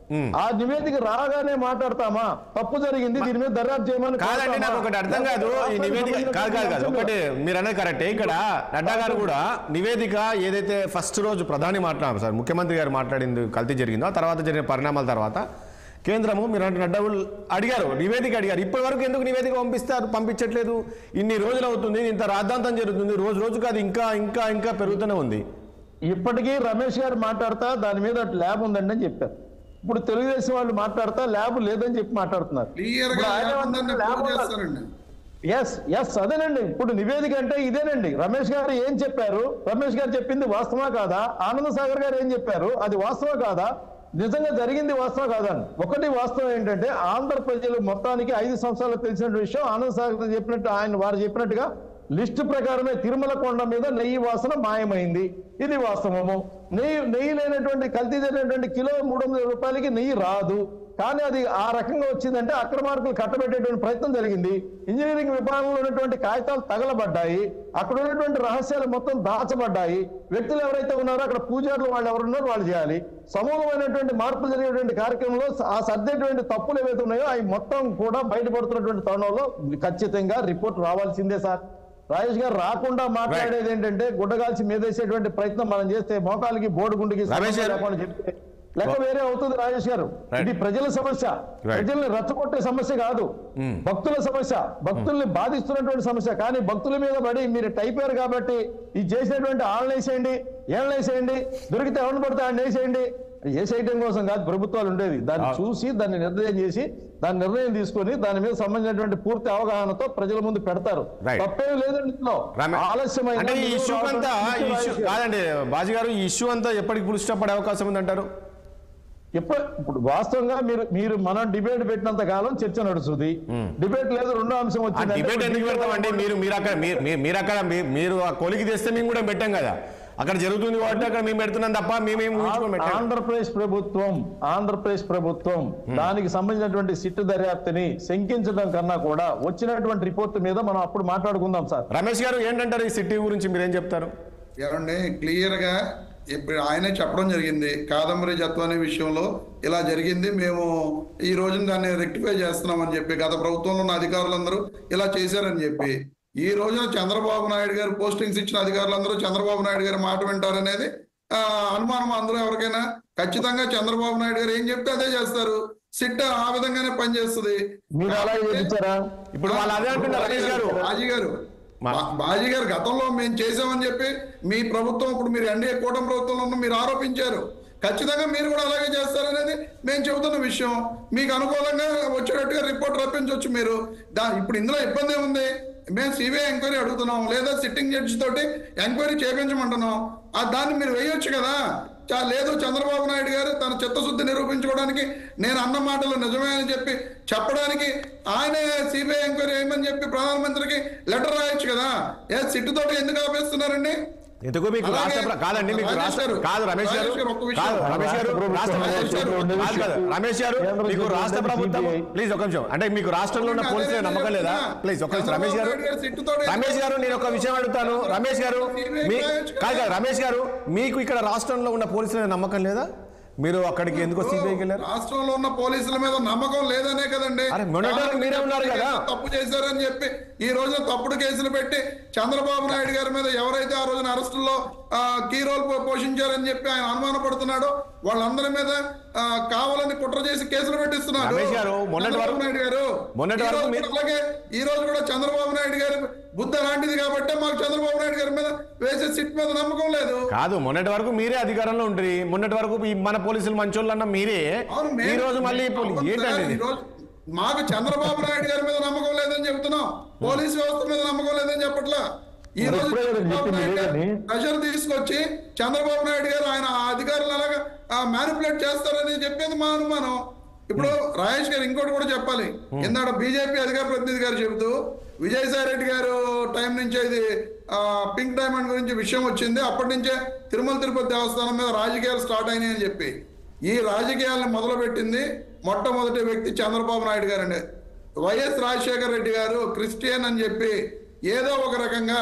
ఆ నివేదిక రాగానే మాట్లాడతామా తప్పు జరిగింది దీని మీద దర్యాప్తు చేయమని కాదండి కోరుతామా? నాకు ఒకటి అర్థం కాదు ఈ నివేదిక కాదు కాదు కాదు ఒకటి మీరు అనేది కరెక్టే ఇక్కడ నడ్డా గారు కూడా నివేదిక ఏదైతే ఫస్ట్ రోజు ప్రధాని మాట్లాడారు సార్ ముఖ్యమంత్రి గారు మాట్లాడింది కల్తీ జరిగిందో ఆ తర్వాత జరిగిన పరిణామాల తర్వాత కేంద్రము మీరు అంటే నడ్డా వాళ్ళు అడిగారు నివేదిక అడిగారు ఇప్పటి వరకు ఎందుకు నివేదిక పంపిస్తారు పంపించట్లేదు ఇన్ని రోజులు అవుతుంది ఇంత రాద్ధాంతం జరుగుతుంది రోజు రోజుకు అది ఇంకా ఇంకా ఇంకా పెరుగుతూనే ఉంది ఇప్పటికీ రమేష్ గారు మాట్లాడతా దాని మీద ల్యాబ్ ఉందండి అని చెప్పారు ఇప్పుడు తెలుగుదేశం వాళ్ళు మాట్లాడతా ల్యాబ్ లేదని చెప్పి మాట్లాడుతున్నారు క్లియర్ గా ఇప్పుడు ఆయన లేకుండానే ఏమన్నారు? ప్రూవ్ ల్యాబ్ ఉండాలి. చేస్తానండి ఎస్ ఎస్ అదేనండి ఇప్పుడు నివేదిక అంటే ఇదేనండి రమేష్ గారు ఏం చెప్పారు రమేష్ గారు చెప్పింది వాస్తవా కాదా ఆనంద సాగర్ గారు ఏం చెప్పారు అది వాస్తవా కాదా నిజంగా జరిగింది వాస్తవం కాదండి ఒకటి వాస్తవం ఏంటంటే ఆంధ్ర ప్రజలు మొత్తానికి ఐదు సంవత్సరాలు తెలిసిన విషయం ఆనంద సాగర్ గారు చెప్పినట్టు ఆయన వారు చెప్పినట్టుగా లిస్టు ప్రకారమే తిరుమల కొండ మీద నెయ్యి వాసన మాయమైంది ఇది వాస్తవము నెయ్యి నెయ్యి లేనటువంటి కల్తీ జరిగినటువంటి కిలో మూడు వందల రూపాయలకి నెయ్యి రాదు కానీ అది ఆ రకంగా వచ్చిందంటే అక్రమార్కులు కట్టబెట్టేటువంటి ప్రయత్నం జరిగింది ఇంజనీరింగ్ విభాగంలో ఉన్నటువంటి కాగితాలు తగలబడ్డాయి అక్కడ ఉన్నటువంటి రహస్యాలు మొత్తం దాచబడ్డాయి వ్యక్తులు ఎవరైతే ఉన్నారో అక్కడ పూజారులు వాళ్ళు ఎవరు ఉన్నారో వాళ్ళు చేయాలి సమూలమైనటువంటి మార్పులు జరిగేటువంటి కార్యక్రమంలో ఆ సర్దేటువంటి తప్పులు ఏవైతే ఉన్నాయో అవి మొత్తం కూడా బయటపడుతున్నటువంటి తరుణంలో ఖచ్చితంగా రిపోర్ట్ రావాల్సిందే సార్ రాజేష్ గారు రాకుండా మాట్లాడేది ఏంటంటే గుడ్డగాల్చి మీదేసేటువంటి ప్రయత్నం మనం చేస్తే మోకాలకి బోర్డు గుండుకి రమేష్ గారు. లేకుండా చెప్తే లెక్క వేరే అవుతుంది రాజేష్ గారు Right. ఇది ప్రజల సమస్య Right. ప్రజల్ని రచ్చగొట్టే సమస్య కాదు భక్తుల సమస్య భక్తుల్ని బాధిస్తున్నటువంటి సమస్య కానీ భక్తుల మీద పడి మీరు టైపారు కాబట్టి ఇది చేసినటువంటి ఆళ్ళని వేసేయండి ఏళ్ళని వేసేయండి దొరికితే ఎవరిని పడితే ఆయన వేసేయండి వేసేయటం కోసం కాదు ప్రభుత్వాలు ఉండేది దాన్ని Ah. చూసి దాన్ని నిర్ణయం చేసి దాని నిర్ణయం తీసుకొని దాని మీద సంబంధించినటువంటి పూర్తి అవగాహనతో ప్రజల ముందు పెడతారు Right. తప్పేం లేదండి ఇందులో రమే- ఆలస్యమైన అంటే ఈ ఇష్యూ అంతా ఈ ఇష్యూ రాజేష్ గారు. కాదండి బాజీ గారు ఈ ఇష్యూ అంతా ఎప్పటికి పురుష పడే అవకాశం ఉందంటారు ఎప్పుడు ఇప్పుడు వాస్తవంగా మీరు మీరు మనం డిబేట్ పెట్టినంత కాలం చర్చ నడుస్తుంది డిబేట్ లేదు రెండో అంశం ఆ వచ్చింది డిబేట్ ఎందుకు పెడతామండి మీరు మీరు అక్కడ మీరు- మీరు- మీరు అక్కడ మీ- మీరు ఆ కొలికి తెస్తే మేము కూడా పెట్టాం కదా అక్కడ జరుగుతుంది కాబట్టి అక్కడ మేము పెడుతున్నాం తప్ప మేమేం ఊహించుకొని పెట్టాం ఆంధ్రప్రదేశ్ ప్రభుత్వం ఆంధ్రప్రదేశ్ ప్రభుత్వం దానికి సంబంధించినటువంటి సిట్టు దర్యాప్తుని శంకించడం కన్నా కూడా వచ్చినటువంటి రిపోర్ట్ మీద మనం అప్పుడు మాట్లాడుకుందాం సార్ రమేష్ గారు ఏంటంటారు ఈ సిటీ గురించి మీరేం చెప్తారు ఏమండి క్లియర్ గా ఇప్పుడు ఆయనే చెప్పడం జరిగింది కాదంబరి జత్వాని విషయంలో ఇలా జరిగింది మేము ఈ రోజున దాన్ని రెక్టిఫై చేస్తున్నామని చెప్పి గత ప్రభుత్వంలో ఉన్న అధికారులందరూ ఇలా చేశారని చెప్పి ఈ రోజున చంద్రబాబు నాయుడు గారు పోస్టింగ్స్ ఇచ్చిన అధికారులందరూ చంద్రబాబు నాయుడు గారి మాట వింటారనేది ఆ, అనుమానం అందరూ ఎవరికైనా ఖచ్చితంగా చంద్రబాబు నాయుడు గారు ఏం చెప్తే అదే చేస్తారు సిట్ ఆ విధంగానే పనిచేస్తుంది మీరు అలాగే చేయించారా ఇప్పుడు వాళ్ళు అదే అంటున్నారు రమేష్ గారు బాజీ గారు మా- బా- బాజీ గారు గతంలో మేము చేసామని చెప్పి మీ ప్రభుత్వం ఇప్పుడు మీరు ఎన్డీఏ కూటమి ప్రభుత్వంలో ఉన్న మీరు ఆరోపించారు ఖచ్చితంగా మీరు కూడా అలాగే చేస్తారనేది మేము చెబుతున్న విషయం మీకు అనుకూలంగా వచ్చేటట్టుగా రిపోర్ట్ రప్పించవచ్చు మీరు దా ఇప్పుడు ఇందులో ఇబ్బంది ఏముంది మేము సిబిఐ ఎంక్వైరీ అడుగుతున్నాం లేదా సిట్టింగ్ జడ్జి తోటి ఎంక్వైరీ చేయించమంటున్నాం ఆ దాన్ని మీరు వేయొచ్చు కదా చా- లేదు చంద్రబాబు నాయుడు గారు తన చిత్తశుద్ధి నిరూపించుకోవడానికి నేను అన్న మాటలు నిజమే అని చెప్పి చెప్పడానికి ఆయనే సిబిఐ ఎంక్వైరీ చేయమని చెప్పి ప్రధానమంత్రికి లెటర్ రాయొచ్చు కదా ఏ సిట్టు తోటి ఎందుకు ఆపేస్తున్నారండి ఎందుకు మీకు అలాగే రాష్ట్ర ప్ర- కాదండి మీకు రాజేష్ రాష్ట్ర గారు, కాదు రమేష్ గారు రాజేష్ గారు ఒక్క విషయం. కాదు రమేష్ గారు రాష్ట్ర రాష్ట్ర ప్రభుత్వం కాదు కాదు రమేష్ గారు కేంద్ర మీకు ప్రభుత్వం రాష్ట్ర ఉండేది ప్రభుత్వం CBI. ప్లీజ్ ఒక నిమిషం అంటే మీకు రాష్ట్రంలో ఉన్న అదే పోలీసుల నేను నమ్మకం లేదా చెప్తున్నా. ప్లీజ్ ఒక నిమిషం రమేష్ గారు చంద్రబాబు నాయుడు గారు సిట్టుతోటి రమేష్ గారు నేను ఒక విషయం అడుగుతాను రమేష్ గారు మీ కాదు కాదు రమేష్ గారు మీకు ఇక్కడ రాష్ట్రంలో ఉన్న పోలీసుల మీద నమ్మకం లేదా మీరు అక్కడికి ఎందుకు సిబిఐకి వెళ్ళారు రాష్ట్రంలో ఉన్న పోలీసుల మీద నమ్మకం లేదనే కదండి అరే, మొన్నటి వరకు మీరే ఉన్నారు కదా. తప్పు చేశారని చెప్పి ఈ రోజు తప్పుడు కేసులు పెట్టి చంద్రబాబు నాయుడు గారి మీద ఎవరైతే ఆ రోజున అరెస్టుల్లో కీ రోల్ పో- పోషించారని చెప్పి ఆయన అనుమానపడుతున్నాడో వాళ్ళందరి మీద ఆ, కావాలని కుట్ర చేసి కేసులు పెట్టిస్తున్నారు రమేష్ గారు, మొన్నటి వరకు- చంద్రబాబు నాయుడు గారు మొన్నటి ఈ వరకు రోజు మీరు- కూడా అలాగే ఈ రోజు కూడా చంద్రబాబు నాయుడు గారి బుద్ధ లాంటిది కాబట్టి మాకు చంద్రబాబు నాయుడు గారి మీద వేసే సిట్ మీద నమ్మకం లేదు కాదు మొన్నటి వరకు మీరే అధికారంలో ఉంటుంది మొన్నటి వరకు ఈ మన పోలీసులు మంచోళ్ళు అన్న మీరే అవును, మేము- ఈ రోజు మళ్ళీ పోలీ- అవును ఏంటండి సార్, ఇది? ఈ రోజు మాకు చంద్రబాబు నాయుడు గారి మీద నమ్మకం లేదని చెప్తున్నాం పోలీస్ వ్యవస్థ మీద నమ్మకం లేదని చెప్పట్లా ఈ మరి రోజు ఇప్పుడే కదా చంద్రబాబు చెప్పింది నాయుడు గారు లేదని? ప్రెషర్ తీసుకొచ్చి చంద్రబాబు నాయుడు గారు ఆయన ఆ అధికారులు అలాగా మ్యానిపులేట్ చేస్తారని చెప్పేది మా అనుమానం ఇప్పుడు రాజేష్ గారు ఇంకోటి కూడా చెప్పాలి ఇందాక బీజేపీ అధికార ప్రతినిధి గారు చెబుతూ విజయసాయి రెడ్డి గారు టైం నుంచే ఇది ఆ, పింక్ డైమండ్ గురించి విషయం వచ్చింది అప్పటి నుంచే తిరుమల తిరుపతి దేవస్థానం మీద రాజకీయాలు స్టార్ట్ అయినాయి అని చెప్పి ఈ రాజకీయాలను మొదలుపెట్టింది మొట్టమొదటి వ్యక్తి చంద్రబాబు నాయుడు గారండి వైఎస్ రాజశేఖర రెడ్డి గారు క్రిస్టియన్ అని చెప్పి ఏదో ఒక రకంగా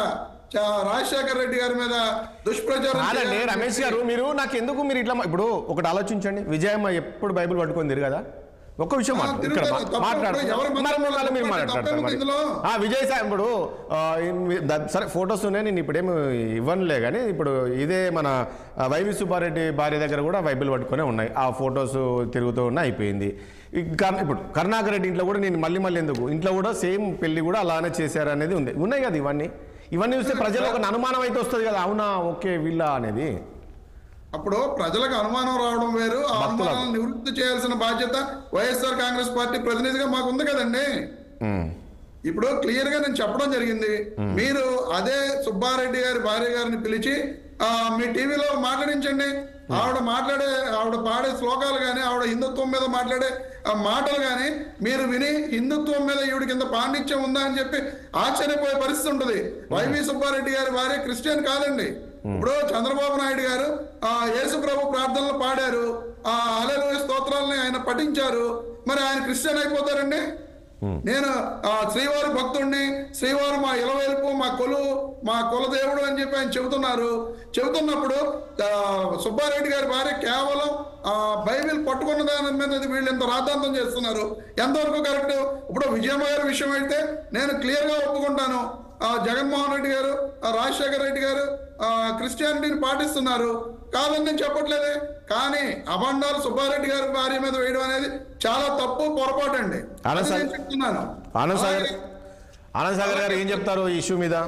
చ- రాజశేఖర్ రెడ్డి గారి మీద దుష్ప్రచారం కాదండి చేయాలని రమేష్ చెప్పి- గారు మీరు నాకు ఎందుకు మీరు ఇట్లా మా- ఇప్పుడు ఒకటి ఆలోచించండి విజయమ్మ ఎప్పుడు బైబిల్ పట్టుకొని తిరిగి కదా ఒక్క విషయం ఆ, మాట్లాడు ఇక్కడ తిరుగుతారు. మా- తప్పు మాట్లాడుతున్నారు. ఎవరి మతం మరి మీరు వాళ్ళు మీరు తప్పండి, మాట్లాడతారు మరి ఇందులో. ఆ, విజయ్ సార్ ఇప్పుడు ఆ, ఇన్- ద- సరే ఫొటోస్ ఉన్నాయి నేను ఇప్పుడేమి ఇవ్వనులే కానీ ఇప్పుడు ఇదే మన ఆ, వైవి సుబ్బారెడ్డి భార్య దగ్గర కూడా బైబిల్ పట్టుకునే ఉన్నాయి ఆ ఫొటోస్ తిరుగుతూ ఉన్నాయి అయిపోయింది ఇంకా ఇప్పుడు కరుణాకర్ రెడ్డి ఇంట్లో కూడా నేను మళ్ళీ మళ్ళీ ఎందుకు ఇంట్లో కూడా సేమ్ పెళ్లి కూడా అలానే చేశారు అనేది ఉంది ఉన్నాయి కదా ఇవన్నీ ఇవన్నీ చూస్తే ప్రజలు ఒక అనుమానం అయితే వస్తుంది కదా అవునా ఓకే వీళ్ళ అనేది అప్పుడు ప్రజలకు అనుమానం రావడం వేరు ఆ భక్తులకు. అనుమానాలను నివృత్తి చేయాల్సిన బాధ్యత వైఎస్ఆర్ కాంగ్రెస్ పార్టీ ప్రతినిధిగా మాకు ఉంది కదండి ఉమ్. ఇప్పుడు క్లియర్ గా నేను చెప్పడం జరిగింది మీరు అదే సుబ్బారెడ్డి గారి భార్య గారిని పిలిచి ఆ, మీ టీవీలో మాట్లాడించండి ఆవిడ మాట్లాడే ఆవిడ పాడే శ్లోకాలు కానీ ఆవిడ హిందుత్వం మీద మాట్లాడే ఆ మాటలు కానీ మీరు విని హిందుత్వం మీద ఈవిడ కింద పాండిత్యం ఉందా అని చెప్పి ఆశ్చర్యపోయే పరిస్థితి ఉంటుంది వైవి సుబ్బారెడ్డి గారి భార్య క్రిస్టియన్ కాదండి ఇప్పుడు చంద్రబాబు నాయుడు గారు ఆ యేసు ప్రభు ప్రార్థనలు పాడారు ఆ అలెలు స్తోత్రాలని ఆయన పఠించారు మరి ఆయన క్రిస్టియన్ అయిపోతారండి నేను ఆ, శ్రీవారి భక్తుడిని శ్రీవారు మా ఇలవేల్పు మా కొలువు మా కులదేవుడు అని చెప్పి ఆయన చెబుతున్నారు చెబుతున్నప్పుడు ఆ, సుబ్బారెడ్డి గారి భార్య కేవలం ఆ, బైబిల్ పట్టుకున్న దాని మీద వీళ్ళు ఇంత రాద్ధాంతం చేస్తున్నారు ఎంతవరకు కరెక్ట్ ఇప్పుడు విజయమ్మ గారి విషయం అయితే నేను క్లియర్ గా ఒప్పుకుంటాను ఆ, జగన్మోహన్ రెడ్డి గారు ఆ, రాజశేఖర రెడ్డి గారు ఆ, క్రిస్టియానిటీని పాటిస్తున్నారు కాదని నేను చెప్పట్లేదే కానీ అభండాలు సుబ్బారెడ్డి గారి భార్య మీద వేయడం అనేది చాలా తప్పు పొరపాటు అండి అలా అది సార్. నేను చెప్తున్నాను ఆనంద్ సాగర్ అలాగే ఆనంద్ సాగర్ గారు ఏం చెప్తారు ఈ ఇష్యూ మీద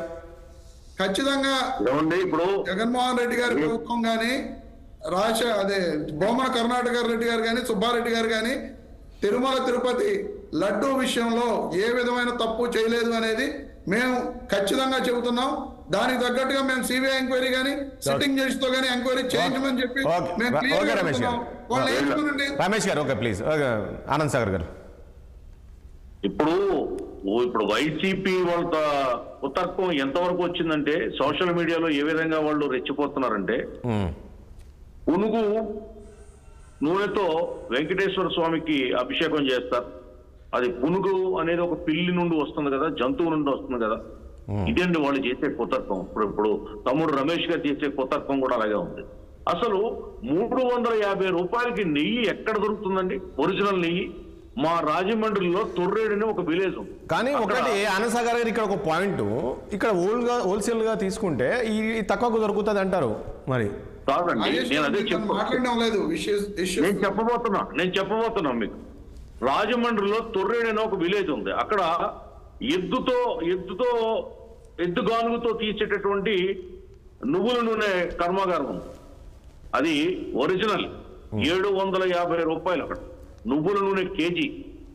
ఖచ్చితంగా ఏమండి ఇప్పుడు జగన్మోహన్ రెడ్డి గారి ప్రభుత్వం కానీ రాజ అదే బొమ్మన కర్ణాటక రెడ్డి గారు కానీ సుబ్బారెడ్డి గారు కానీ తిరుమల తిరుపతి లడ్డూ విషయంలో ఏ విధమైన తప్పు చేయలేదు అనేది మేము ఖచ్చితంగా చెబుతున్నాం దానికి తగ్గట్టుగా మేము సిబిఐ ఎంక్వైరీ కానీ సిట్టింగ్ జడ్జి తో కానీ ఎంక్వైరీ చేయించమని చెప్పి ఓకే. మేము క్లియర్ ఓకే గా రమేష్ గారు. చెప్తున్నాం. వాళ్ళు ఏమనుకోనండి రమేష్ గారు okay please okay. Anand Sagar గారు ఇప్పుడు ఓ ఇప్పుడు వైసీపీ వాళ్ళ ఉతర్కం ఎంతవరకు వచ్చిందంటే సోషల్ మీడియాలో ఏ విధంగా వాళ్ళు రెచ్చిపోతున్నారంటే ఉమ్. పునుగు నూనెతో వెంకటేశ్వర స్వామికి అభిషేకం చేస్తారు అది పునుగు అనేది ఒక పిల్లి నుండి వస్తుంది కదా జంతువు నుండి వస్తుంది కదా ఇదండి వాళ్ళు చేసే కుతర్కం ఇప్పుడు ఇప్పుడు తమ్ముడు రమేష్ గారు చేసే కుతర్కం కూడా అలాగే ఉంది అసలు మూడు వందల యాభై రూపాయలకి నెయ్యి ఎక్కడ దొరుకుతుందండి ఒరిజినల్ నెయ్యి మా రాజమండ్రిలో తొర్రేడు అని ఒక విలేజ్ ఉంది కానీ అక్కడ- ఒకటి ఆనంద్ సాగర్ గారు ఇక్కడ ఒక పాయింట్ ఇక్కడ హోల్గా హోల్సేల్గా తీసుకుంటే ఈ ఈ తక్కువకు దొరుకుతుంది అంటారు మరి కాదండి రాజేష్ నేను గారు అదే మీతో చెప్తాను మాట్లాడడం లేదు విషయం నేను చెప్పబోతున్నా నేను చెప్పబోతున్నా మీకు రాజమండ్రిలో తొర్రేడు అనే ఒక విలేజ్ ఉంది అక్కడ ఎద్దుతో ఎద్దుతో ఎద్దు గానుగుతో తీసేటటువంటి నువ్వుల నూనె కర్మాగారం ఉంది అది ఒరిజినల్ ఏడు వందల యాభై రూపాయలు అక్కడ నువ్వుల నూనె కేజీ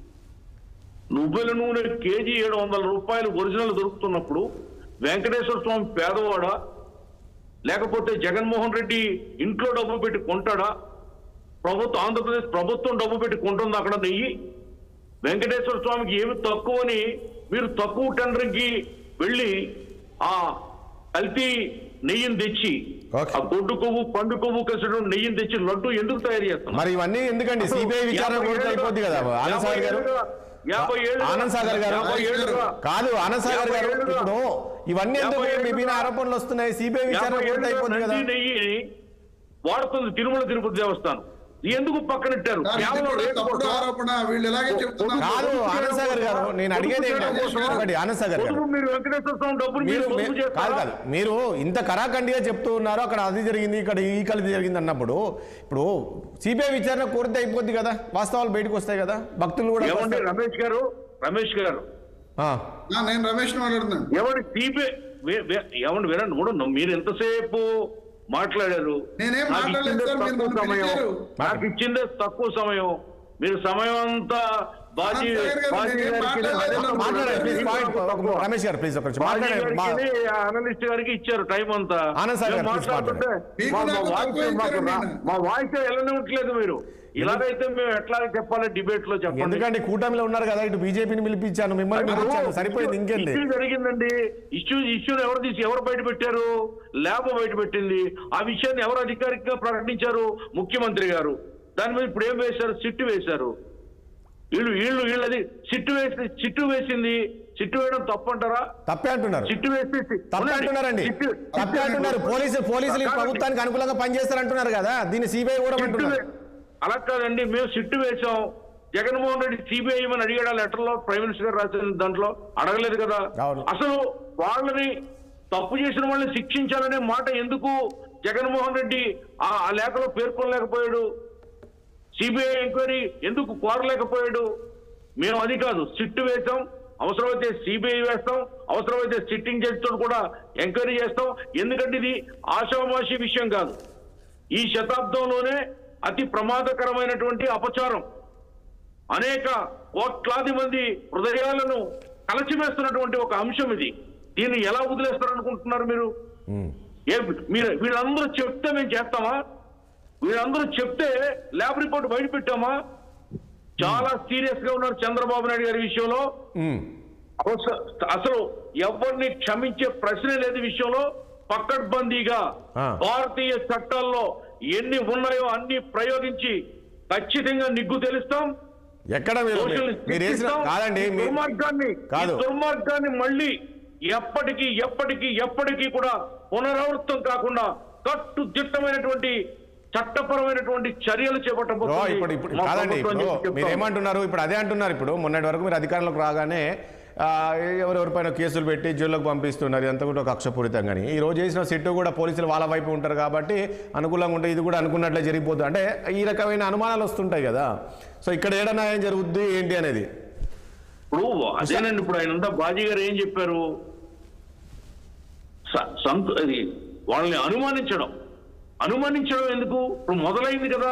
నువ్వుల నూనె కేజీ ఏడు వందల రూపాయలు ఒరిజినల్ దొరుకుతున్నప్పుడు వెంకటేశ్వర స్వామి పేదవాడ లేకపోతే జగన్మోహన్ రెడ్డి ఇంట్లో డబ్బు పెట్టి కొంటాడా ప్రభుత్వం ఆంధ్రప్రదేశ్ ప్రభుత్వం డబ్బు పెట్టి కొంటుంది అక్కడ నెయ్యి వెంకటేశ్వర స్వామికి ఏమి తక్కువని మీరు తక్కువ టెండర్కి వెళ్ళి ఆ కల్తీ నెయ్యిని తెచ్చి Okay. ఆ గొడ్డు కొవ్వు పండు కొవ్వు కలిసిన నెయ్యిని తెచ్చి లడ్డు ఎందుకు తయారు చేస్తున్నారు మరి ఇవన్నీ ఎందుకండి సిబిఐ విచారణ యాభై కూడా ఏళ్ళుగా- అయిపోద్ది కదా ఆనంద్ సాగర్ గారు యాభై ఏళ్ళుగా- యాభై ఏళ్ళుగా- ఆనంద్ సాగర్ గారు యాభై ఏళ్ళుగా- కాదు ఆనంద్ సాగర్ గారు యాభై ఏళ్ళుగా- ఇప్పుడు ఇవన్నీ ఎందుకు యాభై మీ మీద ఏళ్ళుగా- ఆరోపణలు వస్తున్నాయి సిబిఐ విచారణ యాభై పూర్తి ఏళ్ళుగా అయిపోద్ది కదా నంది నెయ్యిని వాడుతుంది తిరుమల తిరుపతి దేవస్థానం ఎందుకు పక్కనెట్టారు సార్, ఇది కేవలం కూడా రేటు తప్పుడు కోసం- ఆరోపణ వీళ్ళు ఇలాగే చెప్తున్నారు కాదు ఆనంద్ సాగర్ గారు నేను అడిగేది ఏంటంటే ఒకటి ఆనంద్ సాగర్ గారు పొదుపు మీరు వెంకటేశ్వర స్వామి డబ్బులు మీరు మీరు మీ- పొదుపు కాదు చేస్తారా? కాదు మీరు ఇంత కరాఖండిగా చెప్తూ ఉన్నారు అక్కడ అది జరిగింది ఇక్కడ ఈ కలిసి జరిగింది అన్నప్పుడు ఇప్పుడు సిబిఐ విచారణ కోరితే అయిపోద్ది కదా వాస్తవాలు బయటకు వస్తాయి కదా భక్తులు కూడా ఏమండి వస్తారు. రమేష్ గారు రమేష్ గారు ఆ, ఆ, నేను రమేష్ మాట్లాడుతున్నాను ఎవరి సిబిఐ ఏమండి వినండి కూడా మీరు ఎంతసేపు మాట్లాడారు నేనేం నాకు మాట్లాడలేదు ఇచ్చిందే సార్, మీరు తక్కువ నన్ను సమయం పిలిచారు. నాకు ఇచ్చిందే తక్కువ సమయం మీరు సమయం అంతా బాజీ అనంత్ గారు గారు, బాజీ నేనేం గారికి మాట్లాడలేదు. మాట్లాడండి ప్లీజ్ పాయింట్ ఒక- రమేష్ గారు ప్లీజ్ ఒక నిమిషం బాజీ మాట్లాడండి మా- గారికి అనలిస్ట్ గారికి ఇచ్చారు టైం అంతా ఆనంద్ సార్ గారు, మేము please మాట్లాడుతుంటే మీకు మా- మా నాకు వాయిస్ తక్కువ మాకు ఇచ్చారండి రా- నేను. మా వాయిస్ వెళ్ళనివ్వట్లేదు మీరు ఇలాగైతే మేము ఎట్లా చెప్పాలి డిబేట్ లో చెప్పండి ఎందుకంటే కూటమిలో ఉన్నారు కదా ఇటు బీజేపీని పిలిపించాను మిమ్మల్ని పిలిపించాను సరిపోయింది ఇంకేంది ఇష్యూ జరిగిందండి ఇష్యూ ఇష్యూని ఎవరు తీసి ఎవరు బయట పెట్టారు ల్యాబ్ బయట పెట్టింది ఆ విషయాన్ని ఎవరు అధికారికంగా ప్రకటించారు ముఖ్యమంత్రి గారు దాని మీద ఇప్పుడు ఏం వేశారు సిట్టు వేశారు వీళ్ళు వీళ్ళు వీళ్ళది సిట్టు వేసి సిట్టు వేసింది సిట్టు వేయడం తప్పు అంటారా తప్పే అంటున్నారు సిట్టు వేస్తే తప్పే అంటున్నారండి తప్పే అంటున్నారు పోలీసులు పోలీసులు ఈ ప్రభుత్వానికి అనుకూలంగా పనిచేస్తారు అంటున్నారు కదా దీన్ని సిబిఐ కూడా సిట్టు అంటున్నారు వే- అలా కాదండి మేము సిట్టు వేసాం జగన్మోహన్ రెడ్డి సిబిఐ అని అడిగాడు ఆ లెటర్ లో ప్రైమ్ మినిస్టర్ గారు రాసిన దాంట్లో అడగలేదు కదా అవును. అసలు వాళ్ళని తప్పు చేసిన వాళ్ళని శిక్షించాలనే మాట ఎందుకు జగన్మోహన్ రెడ్డి ఆ ఆ లేఖలో పేర్కొనలేకపోయాడు సిబిఐ ఎంక్వైరీ ఎందుకు కోరలేకపోయాడు మేము అది కాదు సిట్టు వేసాం అవసరమైతే సిబిఐ వేస్తాం అవసరమైతే సిట్టింగ్ జడ్జితో కూడా ఎంక్వైరీ చేస్తాం ఎందుకంటే ఇది ఆషామాషి విషయం కాదు ఈ శతాబ్దంలోనే అతి ప్రమాదకరమైనటువంటి అపచారం అనేక కోట్లాది మంది హృదయాలను కలచివేస్తున్నటువంటి ఒక అంశం ఇది దీన్ని ఎలా వదిలేస్తారనుకుంటున్నారు మీరు ఉమ్. ఏ మీరు వీళ్ళందరూ చెప్తే మేము చేస్తామా వీళ్ళందరూ చెప్తే ల్యాబ్ రిపోర్ట్ బయట పెట్టామా చాలా సీరియస్ గా ఉన్నారు చంద్రబాబు నాయుడు గారి విషయంలో ఉమ్. అవస- అసలు ఎవరిని క్షమించే ప్రశ్నే లేదు ఈ విషయంలో పక్కడ్బందీగా ఆ. భారతీయ చట్టాల్లో ఎన్ని ఉన్నాయో అన్ని ప్రయోగించి ఖచ్చితంగా నిగ్గు తెలుస్తాం ఎక్కడ మీరు సోషల్ మీరు వేసిన శిక్షిస్తాం. కాదండి ఈ మీ- దుర్మార్గాన్ని కాదు. ఈ దుర్మార్గాన్ని మళ్ళీ ఎప్పటికీ ఎప్పటికీ ఎప్పటికీ కూడా పునరావృతం కాకుండా కట్టుదిట్టమైనటువంటి చట్టపరమైనటువంటి చర్యలు బ్రో చేపట్టబోతుంది ఇప్పుడు ఇప్పుడు మా కాదండి ప్రభుత్వం ఇప్పుడు చెప్పి చెప్తాం. మీరు ఏమంటున్నారు ఇప్పుడు అదే అంటున్నారు ఇప్పుడు మొన్నటి వరకు మీరు అధికారంలోకి రాగానే ఆ, ఎవరెవరిపైన కేసులు పెట్టి జైల్లోకి పంపిస్తున్నారు ఇదంతా కూడా ఒక కక్షపూరితం కానీ ఈ రోజు చేసిన సిట్టు కూడా పోలీసులు వాళ్ళ వైపు ఉంటారు కాబట్టి అనుకూలంగా ఉంటే ఇది కూడా అనుకున్నట్లే జరిగిపోతుంది అంటే ఈ రకమైన అనుమానాలు వస్తుంటాయి కదా సో ఇక్కడ ఏడన్నా ఏం జరుగుద్ది ఏంటి అనేది ఇప్పుడు అదేనండి ఇప్పుడు ఆయన అంతా బాజీ గారు ఏం చెప్పారు స- సంత ఇది వాళ్ళని అనుమానించడం అనుమానించడం ఎందుకు ఇప్పుడు మొదలైంది కదా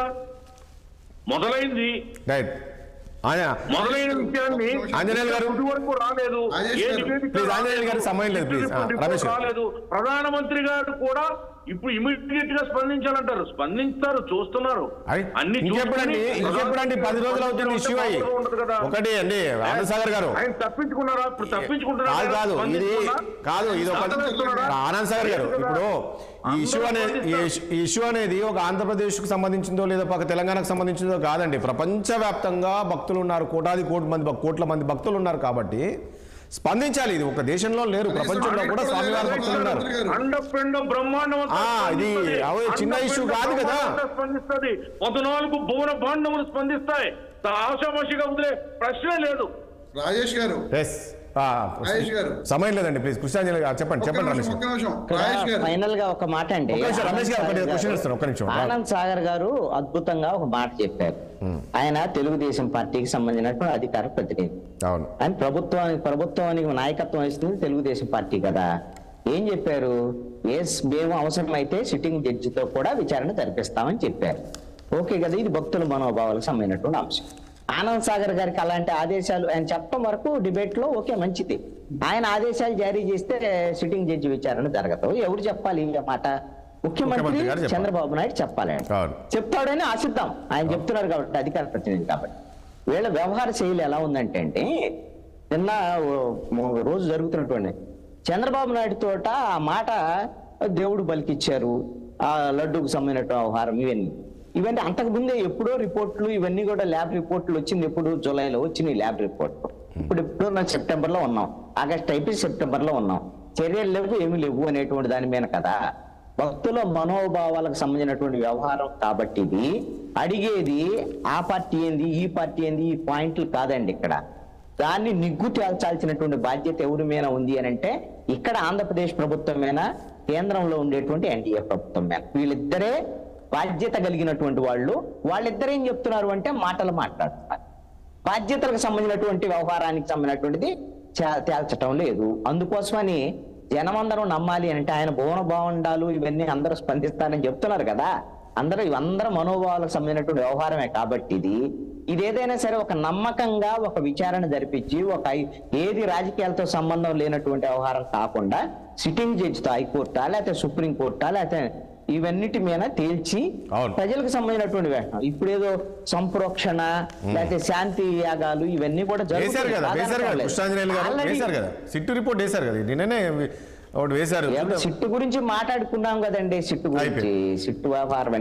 మొదలైంది రైట్ ఆయన మొదలైన విషయాన్ని ఆంజనేయులు గారు. ఇప్పటి వరకు రాలేదు రాజేష్ ఏ గారు. నివేదిక ప్లీజ్ ఆంజనేయులు గారు సమయం లేదు, ప్లీజ్. ఆ, రిపోర్ట్ రమేష్ గారు. రాలేదు ప్రధానమంత్రి గారు కూడా ఇప్పుడు ఇమీడియట్ గా స్పందించాలంటారు స్పందిస్తారు చూస్తున్నారు అయ్, అన్ని ఇంకెప్పుడండి చూసుకుని ఇంకెప్పుడండి పది రోజులు అవుతుంది ఇష్యూ అయ్యి ఉండదు కదా. ఒకటి అండి ఆనంద్ గారు ఆయన తప్పించుకున్నారా ఇప్పుడు తప్పించుకుంటున్నారా కాదు కాదు ఇది కాదు ఇది ఒక ఆనంద్ సాగర్ గారు ఇప్పుడు ఈ ఇష్యూ అనేది ఈ ఇష్యూ- ఈ ఇష్యూ అనేది ఒక ఆంధ్రప్రదేశ్కు సంబంధించిందో లేదా ఒక తెలంగాణకు సంబంధించిందో కాదండి ప్రపంచవ్యాప్తంగా భక్తులు ఉన్నారు కోటాది కోటి మంది భక్- కోట్ల మంది భక్తులు ఉన్నారు కాబట్టి స్పందించాలి ఇది ఒక దేశంలో లేరు ప్రపంచంలో కూడా స్వామివారి భక్తులు ఉన్నారు అండపిండం బ్రహ్మాండం అంతా ఆ, ఇది స్పందిస్తది. అవి చిన్న అండపిండ issue కాదు కదా. బ్రహ్మాండం అంతా స్పందిస్తది పద్నాలుగు భువన భాండములు స్పందిస్తాయి ఆశామాషిగా వదిలే ప్రశ్నే లేదు రాజేష్ గారు ఎస్ రాజేష్ గారు సమయం లేదండి ప్లీజ్ కృష్ణాంజలి గారు చెప్పండి ఒక్క చెప్పండి రమేష్ నిమిషం గారు. ఒక్క నిమిషం రాజేష్ గారు ఫైనల్ గా ఒక మాట అండి ఒక్క నిమిషం, రమేష్ గారు, ఒకటి ఆనంద్ క్వశ్చన్ సాగర్ ఇస్తాను, ఒక్క నిమిషం. ఆనంద్ సాగర్ గారు అద్భుతంగా ఒక మాట చెప్పారు ఆయన తెలుగుదేశం పార్టీకి సంబంధించినటువంటి అధికార ప్రతినిధి అవును ఆయన ప్రభుత్వానికి ప్రభుత్వానికి నాయకత్వం ఇస్తుంది తెలుగుదేశం పార్టీ కదా ఏం చెప్పారు ఎస్ మేము అవసరమైతే సిట్టింగ్ జడ్జితో కూడా విచారణ జరిపిస్తామని చెప్పారు ఓకే కదా ఇది భక్తుల మనోభావాలకు సంబంధించినటువంటి అంశం ఆనంద్ సాగర్ గారికి అలాంటి ఆదేశాలు ఆయన చెప్పడం వరకు డిబేట్ లో ఓకే మంచిది ఆయన ఆదేశాలు జారీ చేస్తే సిట్టింగ్ జడ్జి విచారణ జరగదు ఎవరు చెప్పాలి ఈ మాట ముఖ్యమంత్రి ముఖ్యమంత్రి గారు చెప్పాలి. చంద్రబాబు నాయుడు చెప్పాలి అవును. చెప్తాడని ఆశిద్దాం ఆయన చెప్తున్నారు కాబట్టి అధికార ప్రతినిధి కాబట్టి వీళ్ళ వ్యవహార శైలి ఎలా ఉందంటే అండి నిన్న ఓ- ఓ రోజు జరుగుతున్నటువంటి చంద్రబాబు నాయుడు తోట ఆ మాట దేవుడు బలికిచ్చారు ఆ లడ్డూకు సంబంధించిన వ్యవహారం ఇవన్నీ ఇవన్నీ అంతకు ముందే ఎప్పుడో రిపోర్ట్లు ఇవన్నీ కూడా ల్యాబ్ రిపోర్ట్లు వచ్చింది ఎప్పుడు జూలైలో వచ్చినాయి ల్యాబ్ రిపోర్ట్ ఇప్పుడు ఎప్పుడు నా సెప్టెంబర్ లో ఉన్నాం ఆగస్ట్ అయిపోయి సెప్టెంబర్ లో ఉన్నాం చర్యలు లేవు ఏమీ లేవు అనేటువంటి దాని మీద కదా భక్తుల మనోభావాలకు సంబంధించినటువంటి వ్యవహారం కాబట్టి ఇది అడిగేది ఆ పార్టీ ఏంది ఈ పార్టీ ఏంది ఈ పాయింట్లు కాదండి ఇక్కడ దాన్ని నిగ్గు తేల్చాల్సినటువంటి బాధ్యత ఎవరి మీద ఉంది అని అంటే ఇక్కడ ఆంధ్రప్రదేశ్ ప్రభుత్వం మీద కేంద్రంలో ఉండేటువంటి ఎన్డీఏ ప్రభుత్వం మీద వీళ్ళిద్దరే బాధ్యత కలిగినటువంటి వాళ్ళు వాళ్ళిద్దరు ఏం చెప్తున్నారు అంటే మాటలు మాట్లాడుతున్నారు బాధ్యతలకు సంబంధించినటువంటి వ్యవహారానికి సంబంధించినటువంటిది చే- తేల్చటం లేదు అందుకోసమని జనమందరం నమ్మాలి అంటే ఆయన భువన భావండాలు ఇవన్నీ అందరూ స్పందిస్తారని చెప్తున్నారు కదా అందరూ ఇవందరూ మనోభావాలకు సంబంధించినటువంటి వ్యవహారమే కాబట్టి ఇది ఇది ఏదైనా సరే ఒక నమ్మకంగా ఒక విచారణ జరిపించి ఒక ఐ- ఏది రాజకీయాలతో సంబంధం లేనటువంటి వ్యవహారం కాకుండా సిట్టింగ్ జడ్జితో హైకోర్టా లేకపోతే సుప్రీం కోర్టా లేకపోతే ఇవన్నిటి మీద తేల్చి అవును. ప్రజలకు సంబంధించినటువంటి వ్యవహారం ఇప్పుడు ఏదో సంప్రోక్షణ లేకపోతే శాంతి యాగాలు ఇవన్నీ కూడా వేశారు జరుగుతున్నాయి. కదా వేశారు కదా కాదనట్లేదు. కృష్ణాంజనేయులు గారు Already వేశారు కదా సిట్టు రిపోర్ట్ వేశారు కదా నిన్ననే ఒకటి వేశారు ఏమో సిట్టు గురించి మాట్లాడుకున్నాం కదండి సిట్టు గురించి అయిపోయింది. సిట్టు వ్యవహారం అని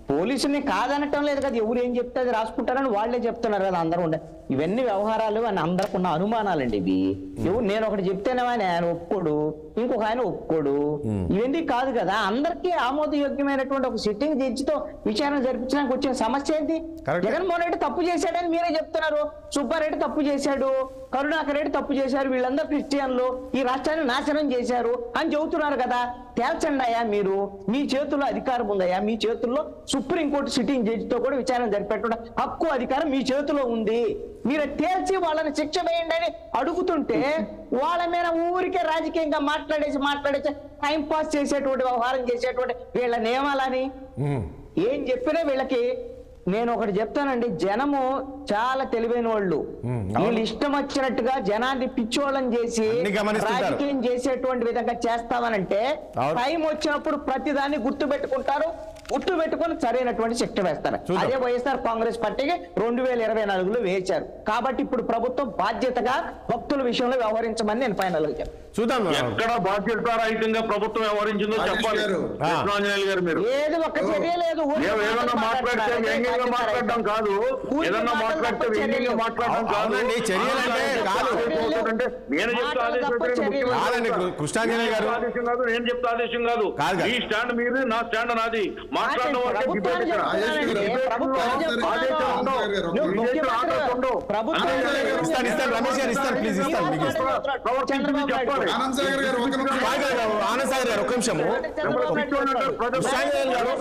పోలీసుని కాదనటం లేదు కదా ఎవరు ఏం చెప్తే అది రాసుకుంటారని వాళ్ళే చెప్తున్నారు కదా అందరూ ఉండే ఇవన్నీ వ్యవహారాలు అని అందరికి ఉన్న అనుమానాలండి ఇవి ఎవరు నేను ఒకటి చెప్తేనే ఆయన ఆయన ఒప్పుకోడు ఇంకొక ఆయన ఒప్పుకోడు ఇవన్నీ కాదు కదా అందరికీ ఆమోదయోగ్యమైనటువంటి ఒక సిట్టింగ్ జడ్జితో విచారణ జరిపించడానికి వచ్చిన సమస్య ఏంటి Correct. జగన్మోహన్ రెడ్డి తప్పు చేశాడని మీరే చెప్తున్నారు సుబ్బారెడ్డి తప్పు చేశాడు కరుణాకర్ రెడ్డి తప్పు చేశారు వీళ్ళందరూ క్రిస్టియన్లు ఈ రాష్ట్రాన్ని నాశనం చేశారు అని చెబుతున్నారు కదా తేల్చండి అయ్యా మీరు మీ చేతుల్లో అధికారం ఉందయ్యా మీ చేతుల్లో సుప్రీంకోర్టు సిట్టింగ్ జడ్జితో కూడా విచారణ జరిపెట్టడం హక్కు అధికారం మీ చేతిలో ఉంది మీరు తేల్చి వాళ్ళని శిక్ష వేయండి అని అడుగుతుంటే వాళ్ళ మీద ఊరికే రాజకీయంగా మాట్లాడేసి మాట్లాడేసి టైం పాస్ చేసేటువంటి వ్యవహారం చేసేటువంటి వీళ్ళ నియమాలని ఉమ్. ఏం చెప్పినా వీళ్ళకి నేను ఒకటి చెప్తానండి జనము చాలా తెలివైన వాళ్ళు మ్మ్, అవును. వీళ్ళు ఇష్టం వచ్చినట్టుగా జనాన్ని పిచ్చోళ్ళని చేసి అన్ని గమనిస్తుంటారు. రాజకీయం చేసేటువంటి విధంగా చేస్తామనంటే అవును. టైం వచ్చినప్పుడు ప్రతిదాన్ని గుర్తు పెట్టుకుంటారు గుర్తు పెట్టుకొని సరైనటువంటి శిక్ష వేస్తారు చూద్దాం. అదే వైఎస్ఆర్ కాంగ్రెస్ పార్టీకి రెండు వేల ఇరవై నాలుగులో వేశారు కాబట్టి ఇప్పుడు ప్రభుత్వం బాధ్యతగా భక్తుల విషయంలో వ్యవహరించమని నేను ఫైనల్ గా చెప్తాను చూద్దాం ఎక్కడ బాధ్యతారహితంగా ప్రభుత్వం వ్యవహరించిందో రాజేష్ చెప్పాలి గారు. ఆ. కృష్ణాంజనేయులు గారు మీరు ఏది ఒక్క చర్య లేదు ఊరికే మేము ఏదన్నా మాటలు మాట్లాడితే మాట్లాడుతున్నారు. వ్యంగ్యంగా అదే మాట్లాడడం కాదు ఊరికే ఏదన్నా మాటలు మాట్లాడితే తప్ప వ్యంగ్యంగా చర్యలు. మాట్లాడడం కాదు అవునండి, చర్యలంటే కాదు. అంటే నేను చెప్తే మాటలు ఆదేశం తప్ప పెట్టండి, చర్యలు. ముఖ్యమంత్రి కాదండి, చెప్తా. కృష్ణాంజనేయ గారు. నేను ఆదేశం కాదు నేను చెప్తే ఆదేశం కాదు కాదు కాదు. మీ స్టాండ్ మీది నా స్టాండ్ నాది మాట్లాడడం వరకే ప్రభుత్వాన్ని డిబేట్ ఇక్కడ. చెప్తున్నానండి. ఆదేశం ప్రభుత్వాన్ని గారు. చెప్తున్నాను. ఆదేశం ఉండవు. నువ్వు విజయ్ ముఖ్యమంత్రి ఆదేశం ఉండవు. ప్రభుత్వాన్ని ఆనంద్ సాగర్ గారు ఇస్తాను, ఇస్తాను, రమేష్ గారు ఇస్తాను, ప్లీజ్ ఇస్తాను, మీకు ఇస్తాను. చంద్రబాబు నాయుడు చెప్పాలి. ఆనంద్ సాగర్ గారు ఒక నిమిషం కాదు కాదు కాదు, ఆనంద్ సాగర్ గారు ఒక్క నిమిషము చంద్రబాబు నాయుడు చెప్తాడు. కృష్ణాంజనేయులు గారు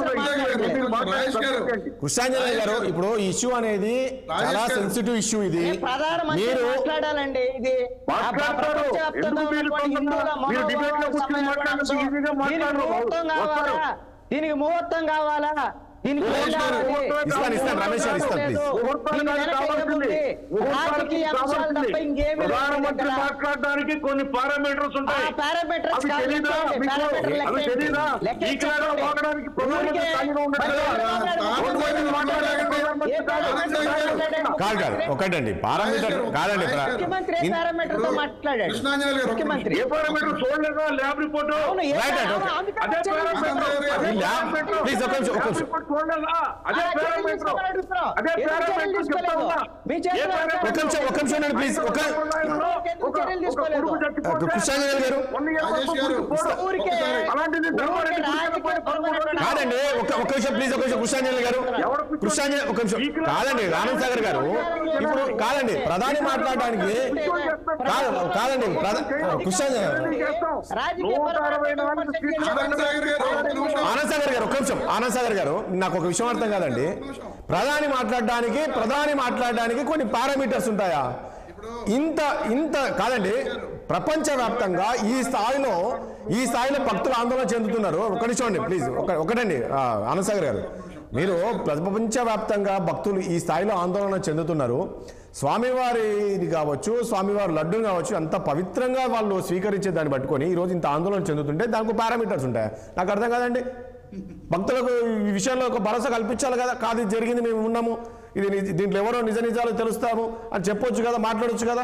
రాజేష్ గారు కృష్ణాంజనేయ గారు ఇప్పుడు ఈ ఇష్యూ అనేది చాలా గారు. సెన్సిటివ్ ఇష్యూ ఇది ఏ ప్రధానమంత్రి మీరు మాట్లాడాలండి ఇది మాట్లాడతారు. ప్రపంచవ్యాప్తంగా ఎందుకు మీరు ఉన్నటువంటి హిందువుల మీరు మనోభావాలకు డిబేట్లో కూర్చొని సంబంధించిన మాట్లాడినందుకు అంశం. ఈజీగా దీనికి మాట్లాడరు. ముహూర్తం కావాలా వస్తారు. దీనికి ముహూర్తం కావాలా దీనికి ముహూర్తం ఉండాలి. కావాలి. ఇస్తాను, ఇస్తాను, రమేష్ గారు ఇస్తాను, లేదు. ప్లీజ్. ముహూర్తాలు దీని కాదు వెనక కావాల్సింది. ఏముంది? ముహూర్తాలకి రాజకీయ అంశాలు కావాల్సింది. తప్ప ఇంకేమీ లేదు ప్రధానమంత్రి ఇక్కడ. మాట్లాడడానికి కొన్ని పారామీటర్స్ ఉంటాయి ఆ parameters అవి కాదు తెలీదా లెక్కండి. మీకు? parameter అవి లెక్కండి. తెలీదా లెక్కండి. మీకులాగా వాగడానికి ప్రధానమంత్రి ఊరికే ఖాళీగా ఉండదు కదా? మాట్లాడు. మాట్లాడడానికి ప్రధానమంత్రి ఏ ఖాళీగా parameter ఉండదు కదా? కాదు కాదు ఒకటండి పారామీటర్ కాదండి ప్ర- ముఖ్యమంత్రి ఏ ఇన్- పారామీటర్ తో మాట్లాడాడు కృష్ణాంజనేయులు గారు ఒక ముఖ్యమంత్రి ఏ పారామీటర్ చూడలేదా ల్యాబ్ రిపోర్ట్ అవును, ఏ Right, right, అవును, okay. అందుకే అదే చర్యలు పారామీటర్ తీసుకోవాలి. ఈ ల్యాబ్ ప్లీజ్ ఒక నిమిషం ఒక ల్యాబ్ నిమిషం రిపోర్ట్ చూడలేదా అదే ఆ, చర్యలు పారామీటర్ తీసుకోమని అడుగుతున్నాం. అదే ఎందుకు చర్యలు పారామీటర్ చెప్తా తీసుకోలేదు? ఉన్నా మీ ఏ చేతిలో పారామీటర్ ఒక నిమిషం ఒక నిమిషం ఉండండి ప్లీజ్ ఒక ఎందుకు చర్యలు తీసుకోలేదు? కృష్ణాంజనేయులు గారు. రాజేష్ గారు ఊరికే ఒకసారి అలాంటిది ధర్మారెడ్డి ఊరికే కూర్చున్న పని రాజకీయ కాదండి ఒక ఒక నిమిషం ప్లీజ్ ఒక నిమిషం కృష్ణాంజలి గారు కృష్ణాంజలి ఒక నిమిషం కాదండి ఆనంద్ సాగర్ గారు ఇప్పుడు కాదండి ప్రధాని మాట్లాడడానికి కాదు కాదండి ప్రధా- కృష్ణాంజలి రాజకీయ నూట అరవై నాలుగు సీట్లు ఆనంద్ సాగర్ గారు ఒక నిమిషం ఆనంద్ సాగర్ గారు ఒక నిమిషం ఆనంద్ సాగర్ గారు నాకు ఒక విషయం అర్థం కాదండి ప్రధాని మాట్లాడడానికి ప్రధాని మాట్లాడడానికి కొన్ని పారామీటర్స్ ఉంటాయా ఇంత ఇంత కాదండి ప్రపంచవ్యాప్తంగా ఈ స్థాయిలో ఈ స్థాయిలో భక్తులు ఆందోళన చెందుతున్నారు ఒక నిమిషం అండి ప్లీజ్ ఒక ఒకటండి ఆ, ఆనంద్ సాగర్ గారు మీరు ప్రపంచవ్యాప్తంగా భక్తులు ఈ స్థాయిలో ఆందోళన చెందుతున్నారు స్వామివారిది కావచ్చు స్వామివారి లడ్డూని కావచ్చు అంత పవిత్రంగా వాళ్ళు స్వీకరించే దాన్ని పట్టుకొని ఈరోజు ఇంత ఆందోళన చెందుతుంటే దానికి పారామీటర్స్ ఉంటాయి నాకు అర్థం కాదండి భక్తులకు ఈ విషయంలో ఒక భరోసా కల్పించాలి కదా కాదు ఇది జరిగింది మేము ఉన్నాము ఇది నిజ- దీంట్లో ఎవరో నిజ నిజాలు తెలుస్తాము అని చెప్పొచ్చు కదా మాట్లాడొచ్చు కదా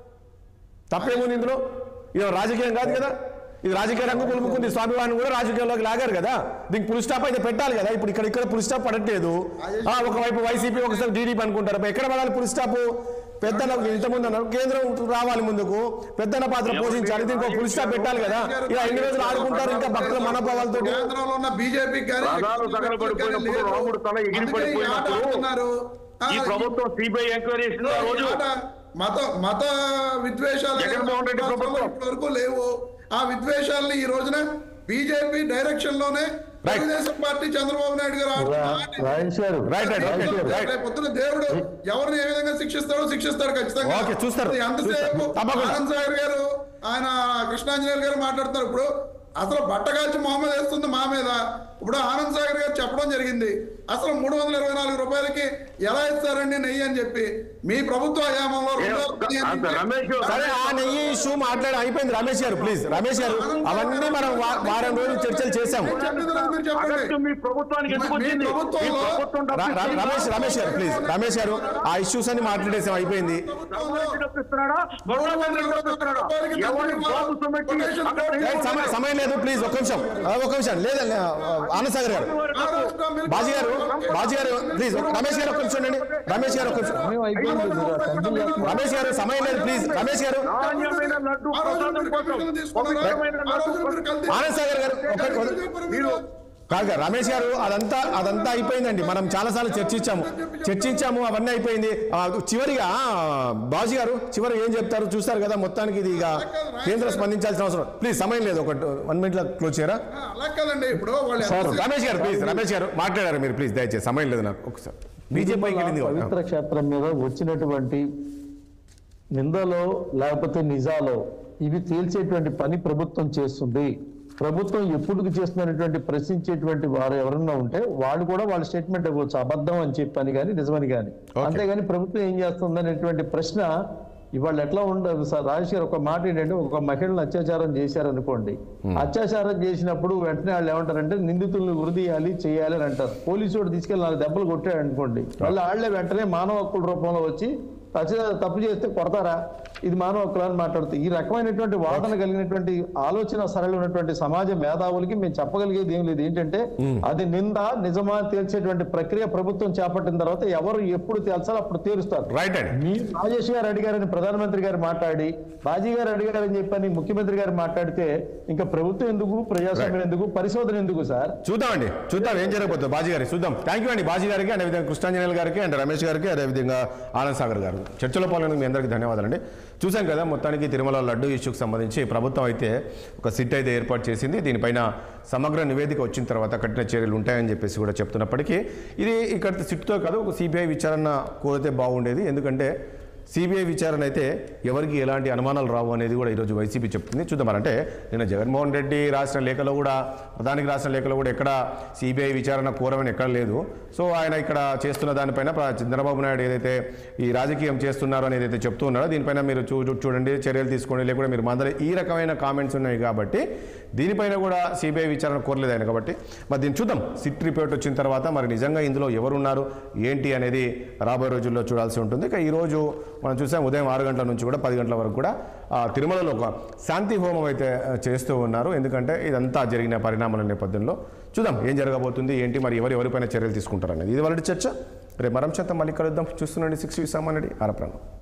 తప్పేముంది ఇందులో ఇది రాజకీయం కాదు కదా ఇది రాజకీయ రంగు పులుముకుంది స్వామివారిని కూడా రాజకీయాల్లోకి లాగారు కదా దీనికి పులి స్టాప్ అయితే పెట్టాలి కదా ఇప్పుడు ఇక్కడ ఇక్కడ పులి స్టాప్ పడట్లేదు ఆ, ఒకవైపు వైసీపీ ఒకసారి టీడీపీ అనుకుంటారు మరి ఎక్కడ పడాలి పులి స్టాప్ పెద్దన ఇంతకుముందు అన్నారు కేంద్రం రావాలి ముందుకు పెద్దన పాత్ర పోషించాలి దీనికి ఒక పులి స్టాప్ పెట్టాలి కదా ఇలా ఎన్ని రోజులు ఆడుకుంటారు ఇంకా భక్తుల మనోభావాలతో కేంద్రంలో ఉన్న బీజేపీకి కానీ రథాలు తగలబడిపోయినప్పుడు రాముడు తల ఎగిరి పడిపోయినప్పుడు ఈ ప్రభుత్వం సిబిఐ ఎంక్వైరీ చేసింది ఆ రోజు మత మత విద్వేషాలు జగన్మోహన్ రెడ్డి ప్రభుత్వం. వరకు లేవు ఆ విద్వేషాలని ఈ రోజున బీజేపీ డైరెక్షన్ లోనే తెలుగుదేశం పార్టీ చంద్రబాబు నాయుడు గారు ఆడుతున్న రాజేష్ గారు రైట్ రైట్ ఓకే రైట్ రేపు పొద్దున దేవుడు ఎవరిని ఏ విధంగా శిక్షిస్తాడో శిక్షిస్తాడు ఖచ్చితంగా ఓకే, చూస్తారు. అది ఎంతసేపు చూస్తారు. తప్పకుండా. ఆనంద్ సాగర్ గారు ఆయన కృష్ణాంజనేయులు గారు మాట్లాడుతున్నారు ఇప్పుడు అసలు బట్టగాల్చి మొహమ్మద్ వేస్తుంది మా మీద ఇప్పుడు ఆనంద్ సాగర్ గారు చెప్పడం జరిగింది అసలు మూడు వందల ఇరవై నాలుగు రూపాయలకి ఎలా ఇస్తారండి నెయ్యి అని చెప్పి మీ ప్రభుత్వ హయాంలో రెండు వందల పదిహేను అంత రమేష్ సరే ఆ నెయ్యి ఇష్యూ మాట్లాడి అయిపోయింది రమేష్ గారు ప్లీజ్ రమేష్ గారు అవన్నీ మనం వా- వారం రోజులు చర్చలు చేశాము చెప్పింది నాకు మీరు చెప్పండి ఆగస్టు మీ ప్రభుత్వానికి ఎందుకు మీ వచ్చింది మీ ప్రభుత్వంలో ప్రభుత్వం ర- ర- డబ్బు రమేష్ రమేష్ గారు ప్లీజ్ రమేష్ గారు ఆ ఇష్యూస్ అన్ని మాట్లాడేసాం అయిపోయింది డబ్బు ఇస్తున్నాడా గవర్నమెంట్ డబ్బు ఇస్తున్నాడా ఎవరి బాబు సొమ్మెట్టి అక్కడ ఏ, సమయం సమయం లేదు ప్లీజ్ ఒక్క నిమిషం ఆ, ఒక్క నిమిషం లేదండి ఆ, ఆనందసాగర్ గారు బాజీ గారు బాజీ గారు ప్లీజ్ రమేష్ గారు ఒక్క నిమిషం ఉండండి రమేష్ గారు ఒక్క నిమిషం సమయం అయిపోయింది మీరు కంటిన్యూ చేస్తున్నారు. రమేష్ గారు సమయం లేదు ప్లీజ్ రమేష్ గారు నాణ్యమైన లడ్డు ఆ రోజు ప్రసాదం మీరు కోసం కమిషన్ తీసుకున్నారా? పవిత్రమైన ఆ రోజు లడ్డు మీరు కల్తీ- ఆనంద్ సాగర్ గారు ఒక్క మీరు కాదు కాదు, రమేష్ గారు అదంతా అదంతా అయిపోయిందండి మనం చాలాసార్లు చర్చించాము చర్చించాము అవన్నీ అయిపోయింది ఆ, చివరిగా బాజీ గారు చివరి ఏం చెప్తారు చూస్తారు కదా మొత్తానికి ఇది ఇక కేంద్రం స్పందించాల్సిన అవసరం ప్లీజ్ సమయం లేదు ఒక వన్ మినిట్ లో క్లోజ్ చేయరా ఆ, అలా కాదండి ఇప్పుడు వాళ్ళు సార్, ఎంత- రమేష్ గారు ప్లీజ్ రమేష్ గారు మాట్లాడారు మీరు ప్లీజ్ దయచేసి సమయం లేదు నాకు ఒకసారి బీజేపీకి వెళ్ళింది కదా. పవిత్ర క్షేత్రం మీద వచ్చినటువంటి నిందలో లేకపోతే నిజాలో ఇవి తేల్చేటువంటి పని ప్రభుత్వం చేస్తుంది ప్రభుత్వం ఎప్పుడు చేస్తున్నటువంటి ప్రశ్నించేటువంటి వారు ఎవరన్నా ఉంటే వాళ్ళు కూడా వాళ్ళ స్టేట్మెంట్ ఇవ్వచ్చు అబద్ధం అని చెప్పని కానీ నిజమని కానీ Okay. అంతేగాని ప్రభుత్వం ఏం చేస్తుంది అనేటువంటి ప్రశ్న ఇవాళ ఎట్లా ఉండదు సార్ రాజేష్ గారు ఒక మాట ఏంటంటే ఒక మహిళను అత్యాచారం చేశారనుకోండి అత్యాచారం చేసినప్పుడు వెంటనే వాళ్ళు ఏమంటారంటే నిందితులను ఉరిదీయాలి చేయాలి అని అంటారు పోలీసు వాడు తీసుకెళ్ళి నాలుగు దెబ్బలు కొట్టాడు అనుకోండి వాళ్ళు వాళ్ళే వెంటనే మానవ హక్కుల రూపంలో వచ్చి అత్యాచారం తప్పు చేస్తే కొడతారా ఇది మానవ హక్కులు అని మాట్లాడుతూ ఈ రకమైనటువంటి వాదన కలిగినటువంటి ఆలోచన సరళి ఉన్నటువంటి సమాజ మేధావులకి మేము చెప్పగలిగేది ఏం లేదు ఏంటంటే అది నింద నిజమా తేల్చేటువంటి ప్రక్రియ ప్రభుత్వం చేపట్టిన తర్వాత ఎవరు ఎప్పుడు తేల్చాలో అప్పుడు తేలుస్తారు రైట్ అండి మీరు రాజేష్ గారు అడిగారని ప్రధానమంత్రి గారు మాట్లాడి బాజీ గారు అడిగారని చెప్పని ముఖ్యమంత్రి గారు మాట్లాడితే ఇంకా ప్రభుత్వం ఎందుకు ప్రజాస్వామ్యం ఎందుకు పరిశోధన ఎందుకు సార్ చూద్దామండి చూద్దాం ఏం జరగబోతుంది బాజీ గారికి చూద్దాం థ్యాంక్ యూ అండి బాజీ గారికి అదేవిధంగా కృష్ణాంజనేయులు గారికి అండ్ రమేష్ గారికి అదేవిధంగా ఆనంద్ సాగర్ గారు చర్చలో పాల్గొనేందుకు మీ అందరికీ ధన్యవాదాలండి చూసాం కదా మొత్తానికి తిరుమల లడ్డు ఇష్యూకి సంబంధించి ప్రభుత్వం అయితే ఒక సిట్ అయితే ఏర్పాటు చేసింది దీనిపైన సమగ్ర నివేదిక వచ్చిన తర్వాత కఠిన చర్యలు ఉంటాయని చెప్పేసి కూడా చెప్తున్నప్పటికీ ఇది ఇక్కడ సిట్తో కాదు ఒక సిబిఐ విచారణ కోరితే బాగుండేది ఎందుకంటే సిబిఐ విచారణ అయితే ఎవరికి ఎలాంటి అనుమానాలు రావు అనేది కూడా ఈరోజు వైసీపీ చెప్తుంది చూద్దాం మరి అంటే నిన్న జగన్మోహన్ రెడ్డి రాసిన లేఖలో కూడా ప్రధానికి రాసిన లేఖలో కూడా ఎక్కడ సిబిఐ విచారణ కోరమని ఎక్కడ లేదు సో ఆయన ఇక్కడ చేస్తున్న దానిపైన ప్ర- చంద్రబాబు నాయుడు ఏదైతే ఈ రాజకీయం చేస్తున్నారో అనేది ఏదైతే చెప్తూ ఉన్నారో దీనిపైన మీరు చూ చూ- చూడండి చర్యలు తీసుకోండి లేకుండా మీరు మందలి ఈ రకమైన కామెంట్స్ ఉన్నాయి కాబట్టి దీనిపైన కూడా సిబిఐ విచారణ కోరలేదు ఆయన కాబట్టి మరి దీన్ని చూద్దాం సిట్ రిపోర్ట్ వచ్చిన తర్వాత మరి నిజంగా ఇందులో ఎవరున్నారు ఏంటి అనేది రాబోయే రోజుల్లో చూడాల్సి ఉంటుంది ఇక ఈరోజు మనం చూసాం ఉదయం ఆరు గంటల నుంచి కూడా పది గంటల వరకు కూడా ఆ, తిరుమలలో ఒక శాంతి హోమం అయితే ఆ, చేస్తూ ఉన్నారు ఎందుకంటే ఇదంతా జరిగిన పరిణామాల నేపథ్యంలో చూద్దాం ఏం జరగబోతుంది ఏంటి మరి ఎవరు ఎవరిపైన చర్యలు తీసుకుంటారు అనేది ఇది వాళ్ళ చర్చ రేపు మరం చెంత మళ్ళీ కలుద్దాం చూస్తుండండి సిక్స్ సామాన్యుడి ఆరప్రాణం